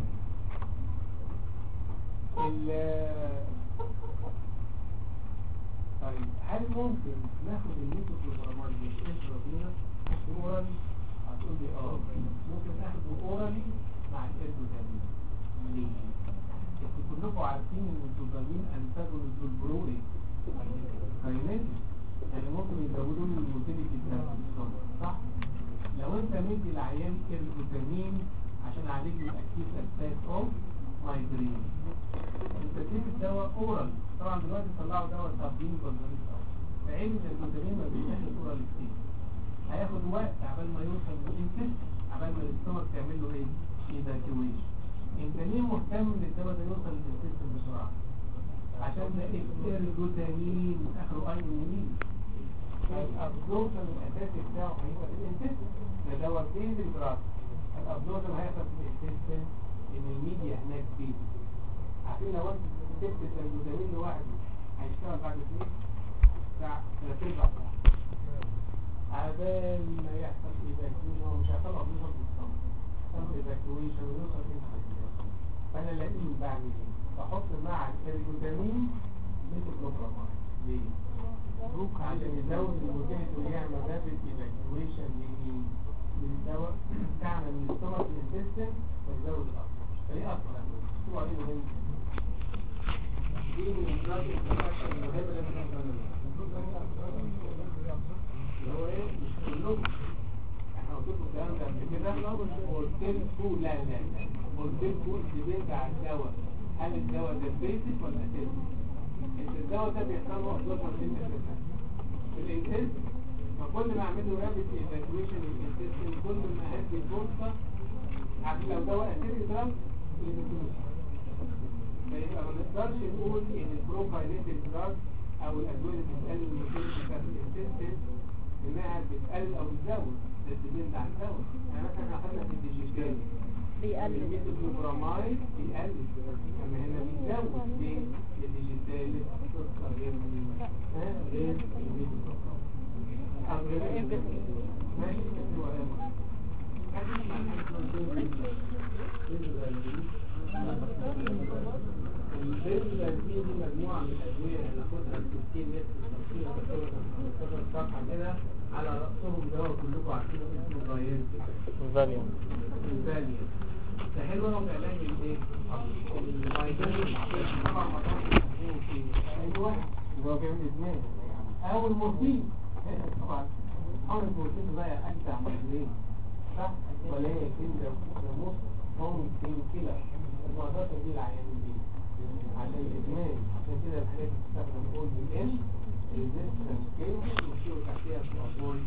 ال طيب هل ممكن ناخد الميتوكلوبرامات مش انترافينوس اورالي هتقول لي اه ممكن اخده اورالي مع الادوتامين ليه؟ انتوا كلكم عارفين ان الدوبامين انتاجونست بالبروي فاهمين؟ يعني ممكن يزودوا له الموتيليتي بتاعت الصدر صح؟ لو انت مدي العيان الفيتامين عشان يعالج له اكيد اتاك اوف مايجرين انت تدي الدواء اورال طبعا دلوقتي طلعوا دواء تبديل كونزوليت في علم ان الفيتامين ما بيبقاش اورال كتير هياخد وقت عبال ما يوصل للانتست عبال ما الاستومك تعمل له ايه؟ ايفاكيويشن انت ليه مهتم ان الدواء ده يوصل للانتست بسرعه؟ عشان ده الجلوتامين اخره ايونين الابزوربشن الاساسي بتاعه هيبقى في الانتست ده دواء بالجراس الابزوربشن هيحصل في الانتست ان الميديا هناك فيه عارفين لو انت سبت الجلوتامين لوحده هيشتغل بعد ايه؟ ساعة ثلاث ارباع ساعة عبال ما يحصل ايفاكيوم هو مش هيحصل ابزوربشن في الصمت يحصل ايفاكويشن ويوصل انسولين فانا لاقيه بعمل ايه بحط مع الكريوتامين ميثوكلوبرامين ليه عشان يزود الموتيليتي ويعمل رابيد ايفاكويشن للدواء تعمل من السtomach للسيستم ويزود الاثر فايه اثر هو عليه مهم دي من الدراج انتراكشن المهمه اللي احنا بنعملها اللي هو ايه مش كلهم احنا قلت لكم الكلام ده قبل كده قلت لكم لا لا لا قلت لكم ديبيت على الدواء هل الدواء ده بيسك ولا اساسي انت الدواء ده بيحصل له 11 سنه اساسا في الانتست فكل ما اعمل له رابط ايفاكويشن الانتست كل ما هدي فرصه عشان لو دواء اساسي دراج فيبقى ما نقدرش نقول ان البروفايليتد دراج او الادويه اللي بتقلل الموتيليتي بتاعت الانتست انها بتقلل او بتزود ده ديبند على الدواء يعني مثلا احنا اخدنا في الديجيتال بيقلل الميثوكلوبرامايد بيقلل اما هنا بيزود ليه؟ الديجيتال قصه غير ها؟ غير الميثوكلوبرامايد أو غير ماشي كده ولا البنزلازين دي مجموعة من الأدوية اللي ناخدها ب 60 متر تفصيلة بتبقى 15 صفحة كده على رأسهم دواء كلكم عارفينه اسمه الرايان فاليوم الفاليا ده حلو قوي في علاج الايه؟ المايجرين طبعا مطار في ايوه اللي هو بيعمل ادمان او المورفين طبعا حول المورفين ده اجدع مورفين صح ولكن ده ده مص ممكن كده المعطيات دي العيان دي عشان الادمان عشان كده الحاجات بتستخدم اول بالان ريزيستنس كيس وشيلوا تحتيها في الاطوال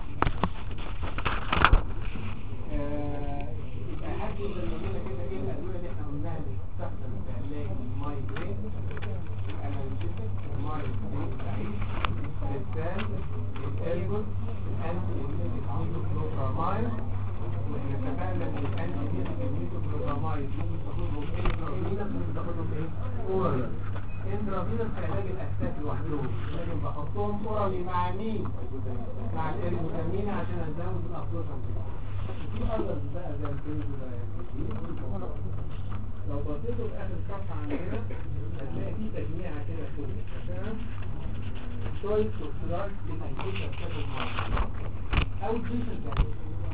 يبقى حد يقدر يقول لنا كده ايه الادويه اللي احنا قلناها اللي بتستخدم في علاج المايجرين الانالجيسيك المايجرين سعيد الرسال الالبوس الانتي ايميتيك ميثوكلوبرامايد واحنا اتفقنا ان الانتي ايميتيك ميثوكلوبرامايد ممكن تاخدهم انترافينس ممكن تاخدهم ايه؟ اورال انترافينس في علاج الاساس لوحدهم لكن بحطهم اورالي مع مين؟ مع الاربوتامين عشان ازود الابسوربشن في اذرز بقى زي البنزودايازيبين لو بصيتوا في اخر صفحه عندنا هتلاقي في تجميعه كده فوق مثلا شويه سكرات لتنكيش الكتب او بيشنت يعني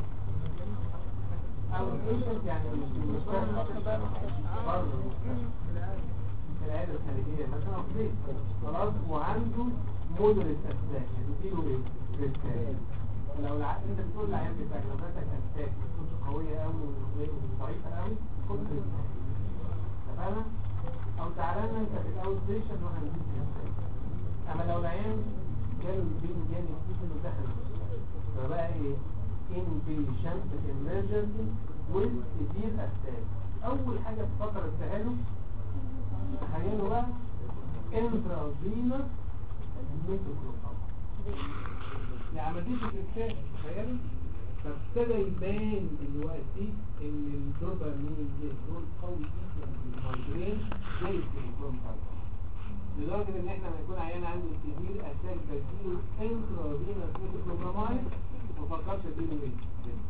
او بيشنت يعني مش مستشفى برضه العياده الخارجيه مثلا في البيت خلاص وعنده مودريت اسلاك يعني اديله ايه؟ ريسكايه لو الع... انت بتقول العيان بتاعك لو جاتك اسلاك مش قويه قوي وضعيفه قوي خد ريسكايه تمام او تعالى لنا انت في الاول ستيشن واحنا نديك ريسكايه اما لو العيان جاله البين جاني ستيشن ودخل فبقى ايه inpatient emergency with severe attack اول حاجه تفكر اديها تخيلوا بقى intravenous methoclopramide يعني ما ديش الإنسان تخيلوا فابتدى يبان دلوقتي ان الدوبامين دول قوي جدا في المايجرين زي التليفون لدرجة ان احنا لما يكون عيان عنده سيفير اتاك بديله انترافينوس ميثوكلوبرامايد ما فكرش اديله ايه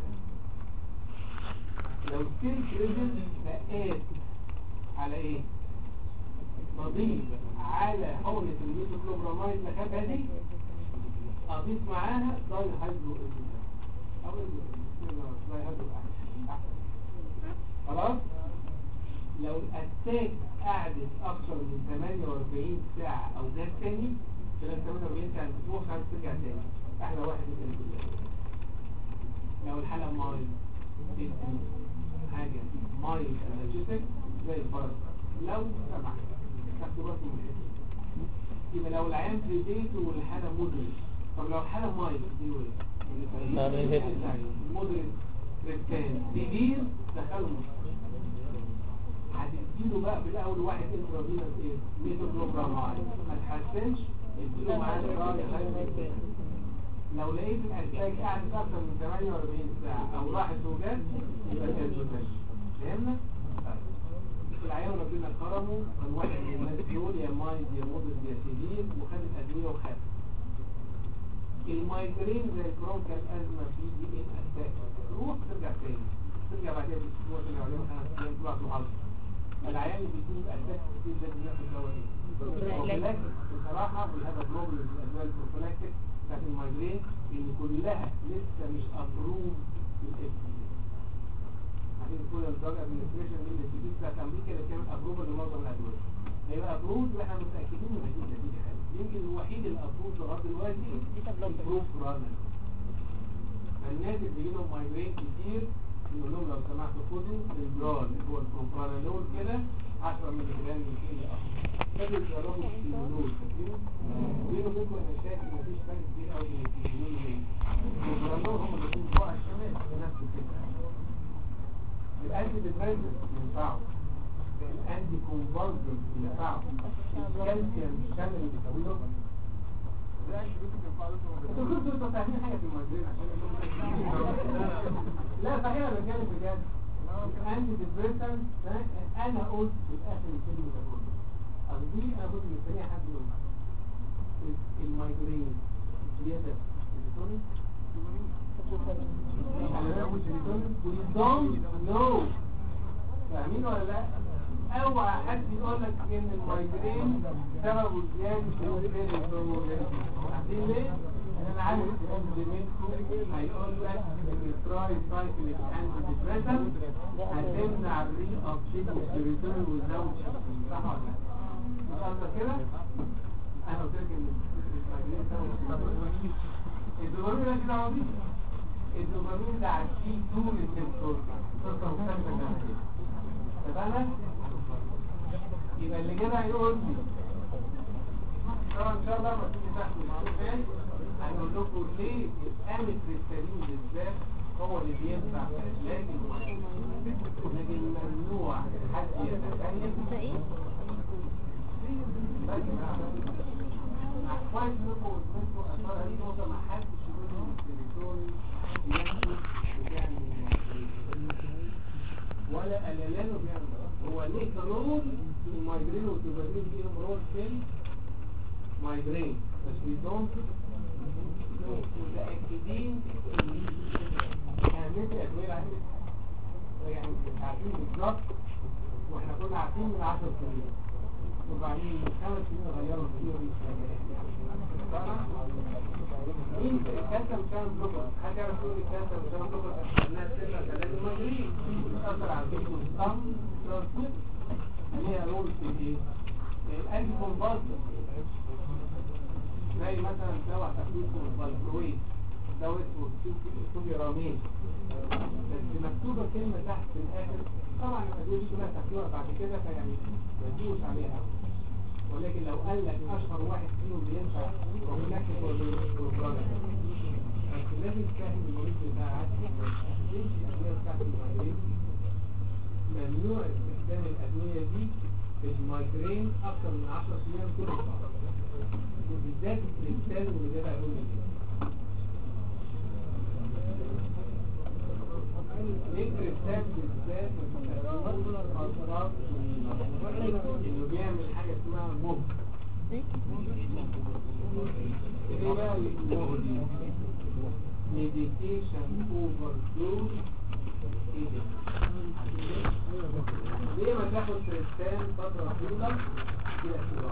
لو ستيل بريزن بقيت على ايه نضيف على حقنة الميثوكلوبرامايد اللي خدها دي اضيف معاها داي هيدرو او داي هيدرو احسن خلاص لو الاتاك قعدت اكثر من 48 ساعة او ده تاني خلال 48 ساعة بتروح خلاص ترجع تاني احلى واحد تاني لو الحالة مايل تدي حاجة مايل انرجيتك زي الفرق لو سمح تاخدوا بالكم من الحته يبقى لو العيان في بيته والحالة مدرس طب لو الحالة مايل دي ايه؟ مدرس كريستان كبير دخله مستشفى هتديله بقى في الاول واحد انترافينوس ايه ميثوكلوبرامايد ما تحسنش اديله معاه راي لو لقيت الاتاك قعدت اكتر من 48 ساعه او راحت وجات يبقى كانت مستشفى فهمنا؟ العيان ربنا كرمه كان واحد من الناس دول يا مايد يا مودر يا سيفير وخد الادويه وخد المايجرين زي البرونكال ازمه في دي ان اتاك روح ترجع تاني ترجع بعدها باسبوع ترجع بعدها خمس ايام تروح تحافظ العيان اللي بيكون اساس كتير لازم ياخد دواء ايه؟ بروفيلاكتيك بصراحه والهذا بروبلم الادويه البروفيلاكتيك بتاعت المايجرين ان كلها لسه مش ابروف بالاف عشان كل الدراج ادمنستريشن من الانستيتيوت بتاعت امريكا اللي بتعمل ابروفل لمعظم الادويه هيبقى ابروف واحنا متاكدين ان هتجيب نتيجه حلوه يمكن الوحيد الابروف لغايه دلوقتي البروف رانر الناس اللي بيجي لهم مايجرين كتير نقول لهم لو سمحتوا خدوا البرال اللي هو الكومبرانالول كده 10 مللي جرام من كل اخر كانوا يجربوا السيمونول فاكرين؟ بينه وبينكم انا شايف ان مفيش فرق كبير قوي بين السيمونول وايه؟ الكومبرانالول هم الاثنين بتوع الشمال نفس الفكره الانتي ديبريسنت ينفعوا الانتي كونفالسنت ينفعوا الكالسيوم شامل اللي بيسويه انتوا كنتوا انتوا فاهمين حاجه في المايجرين عشان لا صحيح انا بتكلم بجد انتي ديبريسنت انا قلت في الاخر الكلمه ده كله اصل دي انا كنت مستنيه حد يقول المايجرين زياده سيروتونين we don't know فاهمين ولا لا اوعى حد يقول لك ان المايجرين سببه زياده السيروتونين عارفين ليه؟ انا عارف ان منكم هيقول لك ان التراي سايكل انتي ديبريسنت هتمنع الري اوف شيك السيروتونين وزود صح ولا لا؟ مش قصدك كده؟ انا قلت لك ان المايجرين سببه الدوبامين مالكش دعوه بيه الدوبامين ده عشيه طول السيمتوم قصه مختلفه تماما اتفقنا؟ يبقى اللي كده هيقول لي طبعا ان شاء الله لما تيجي تاخدوا المعلومات هنقول لكم ليه الاميتريستالين بالذات هو اللي بينفع في علاج المعالجه لكن ممنوع حد يتخيل كويس انكم انتوا اثار هذه النقطه ما حدش يقول ان التليفون بيعمل بيعمل ولا الالان بيعمل هو ليه رول في المايجرين والتوبرين فيهم رول في المايجرين بس we don't متاكدين اهميه الادويه العامله يعني عارفين بالظبط واحنا كنا عارفين من 10 سنين وبعدين خمس سنين غيروا الثيوري مين الكالسيوم شان بلوكر حد يعرف مين الكالسيوم شان بلوكر الناس تبقى كلام المجرين بتأثر على الجسم والصم ترانسميت اللي هي رول في ايه؟ الانتي كونفالسنت زي مثلا دواء تخفيف الفالكرويد دواء اسمه سوبيرامين بس مكتوبه كلمه تحت في الاخر طبعا الادويه دي كلها تاخدوها بعد كده فيعني ما تجيبوش عليها قوي ولكن لو قال لك اشهر واحد فيهم بينفع وهناك هو البروجرام بس لازم تفهم المريض بتاعك ليش الادويه بتاعت المايجرين ممنوع استخدام الادويه دي في المايجرين اكثر من 10 ايام كل شهر وبالذات الانسان واللي جاب علوم نقدر الكتاب بالذات فترات انه بيعمل حاجه اسمها مهر ايه بقى المهر دي ميديتيشن اوفر دوز ليه ما تاخد تريستان فتره طويله كده كده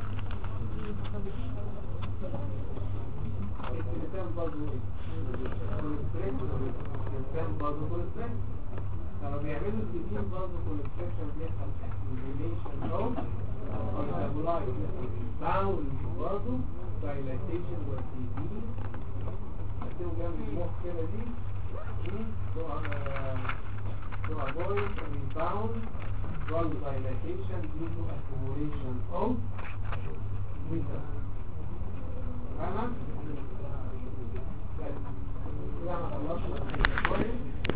التليفون برضه ايه التليفون برضه كوليسترول لما بيعملوا التليفون برضه كوليسترول بيحصل اكتيفيشن او ميتابولايت باوند برضه دايلاتيشن والتيبي هتبقوا جنب المخ كده دي to to avoid a rebound from dilatation due to accumulation of winter تمام؟ كده ما خلصنا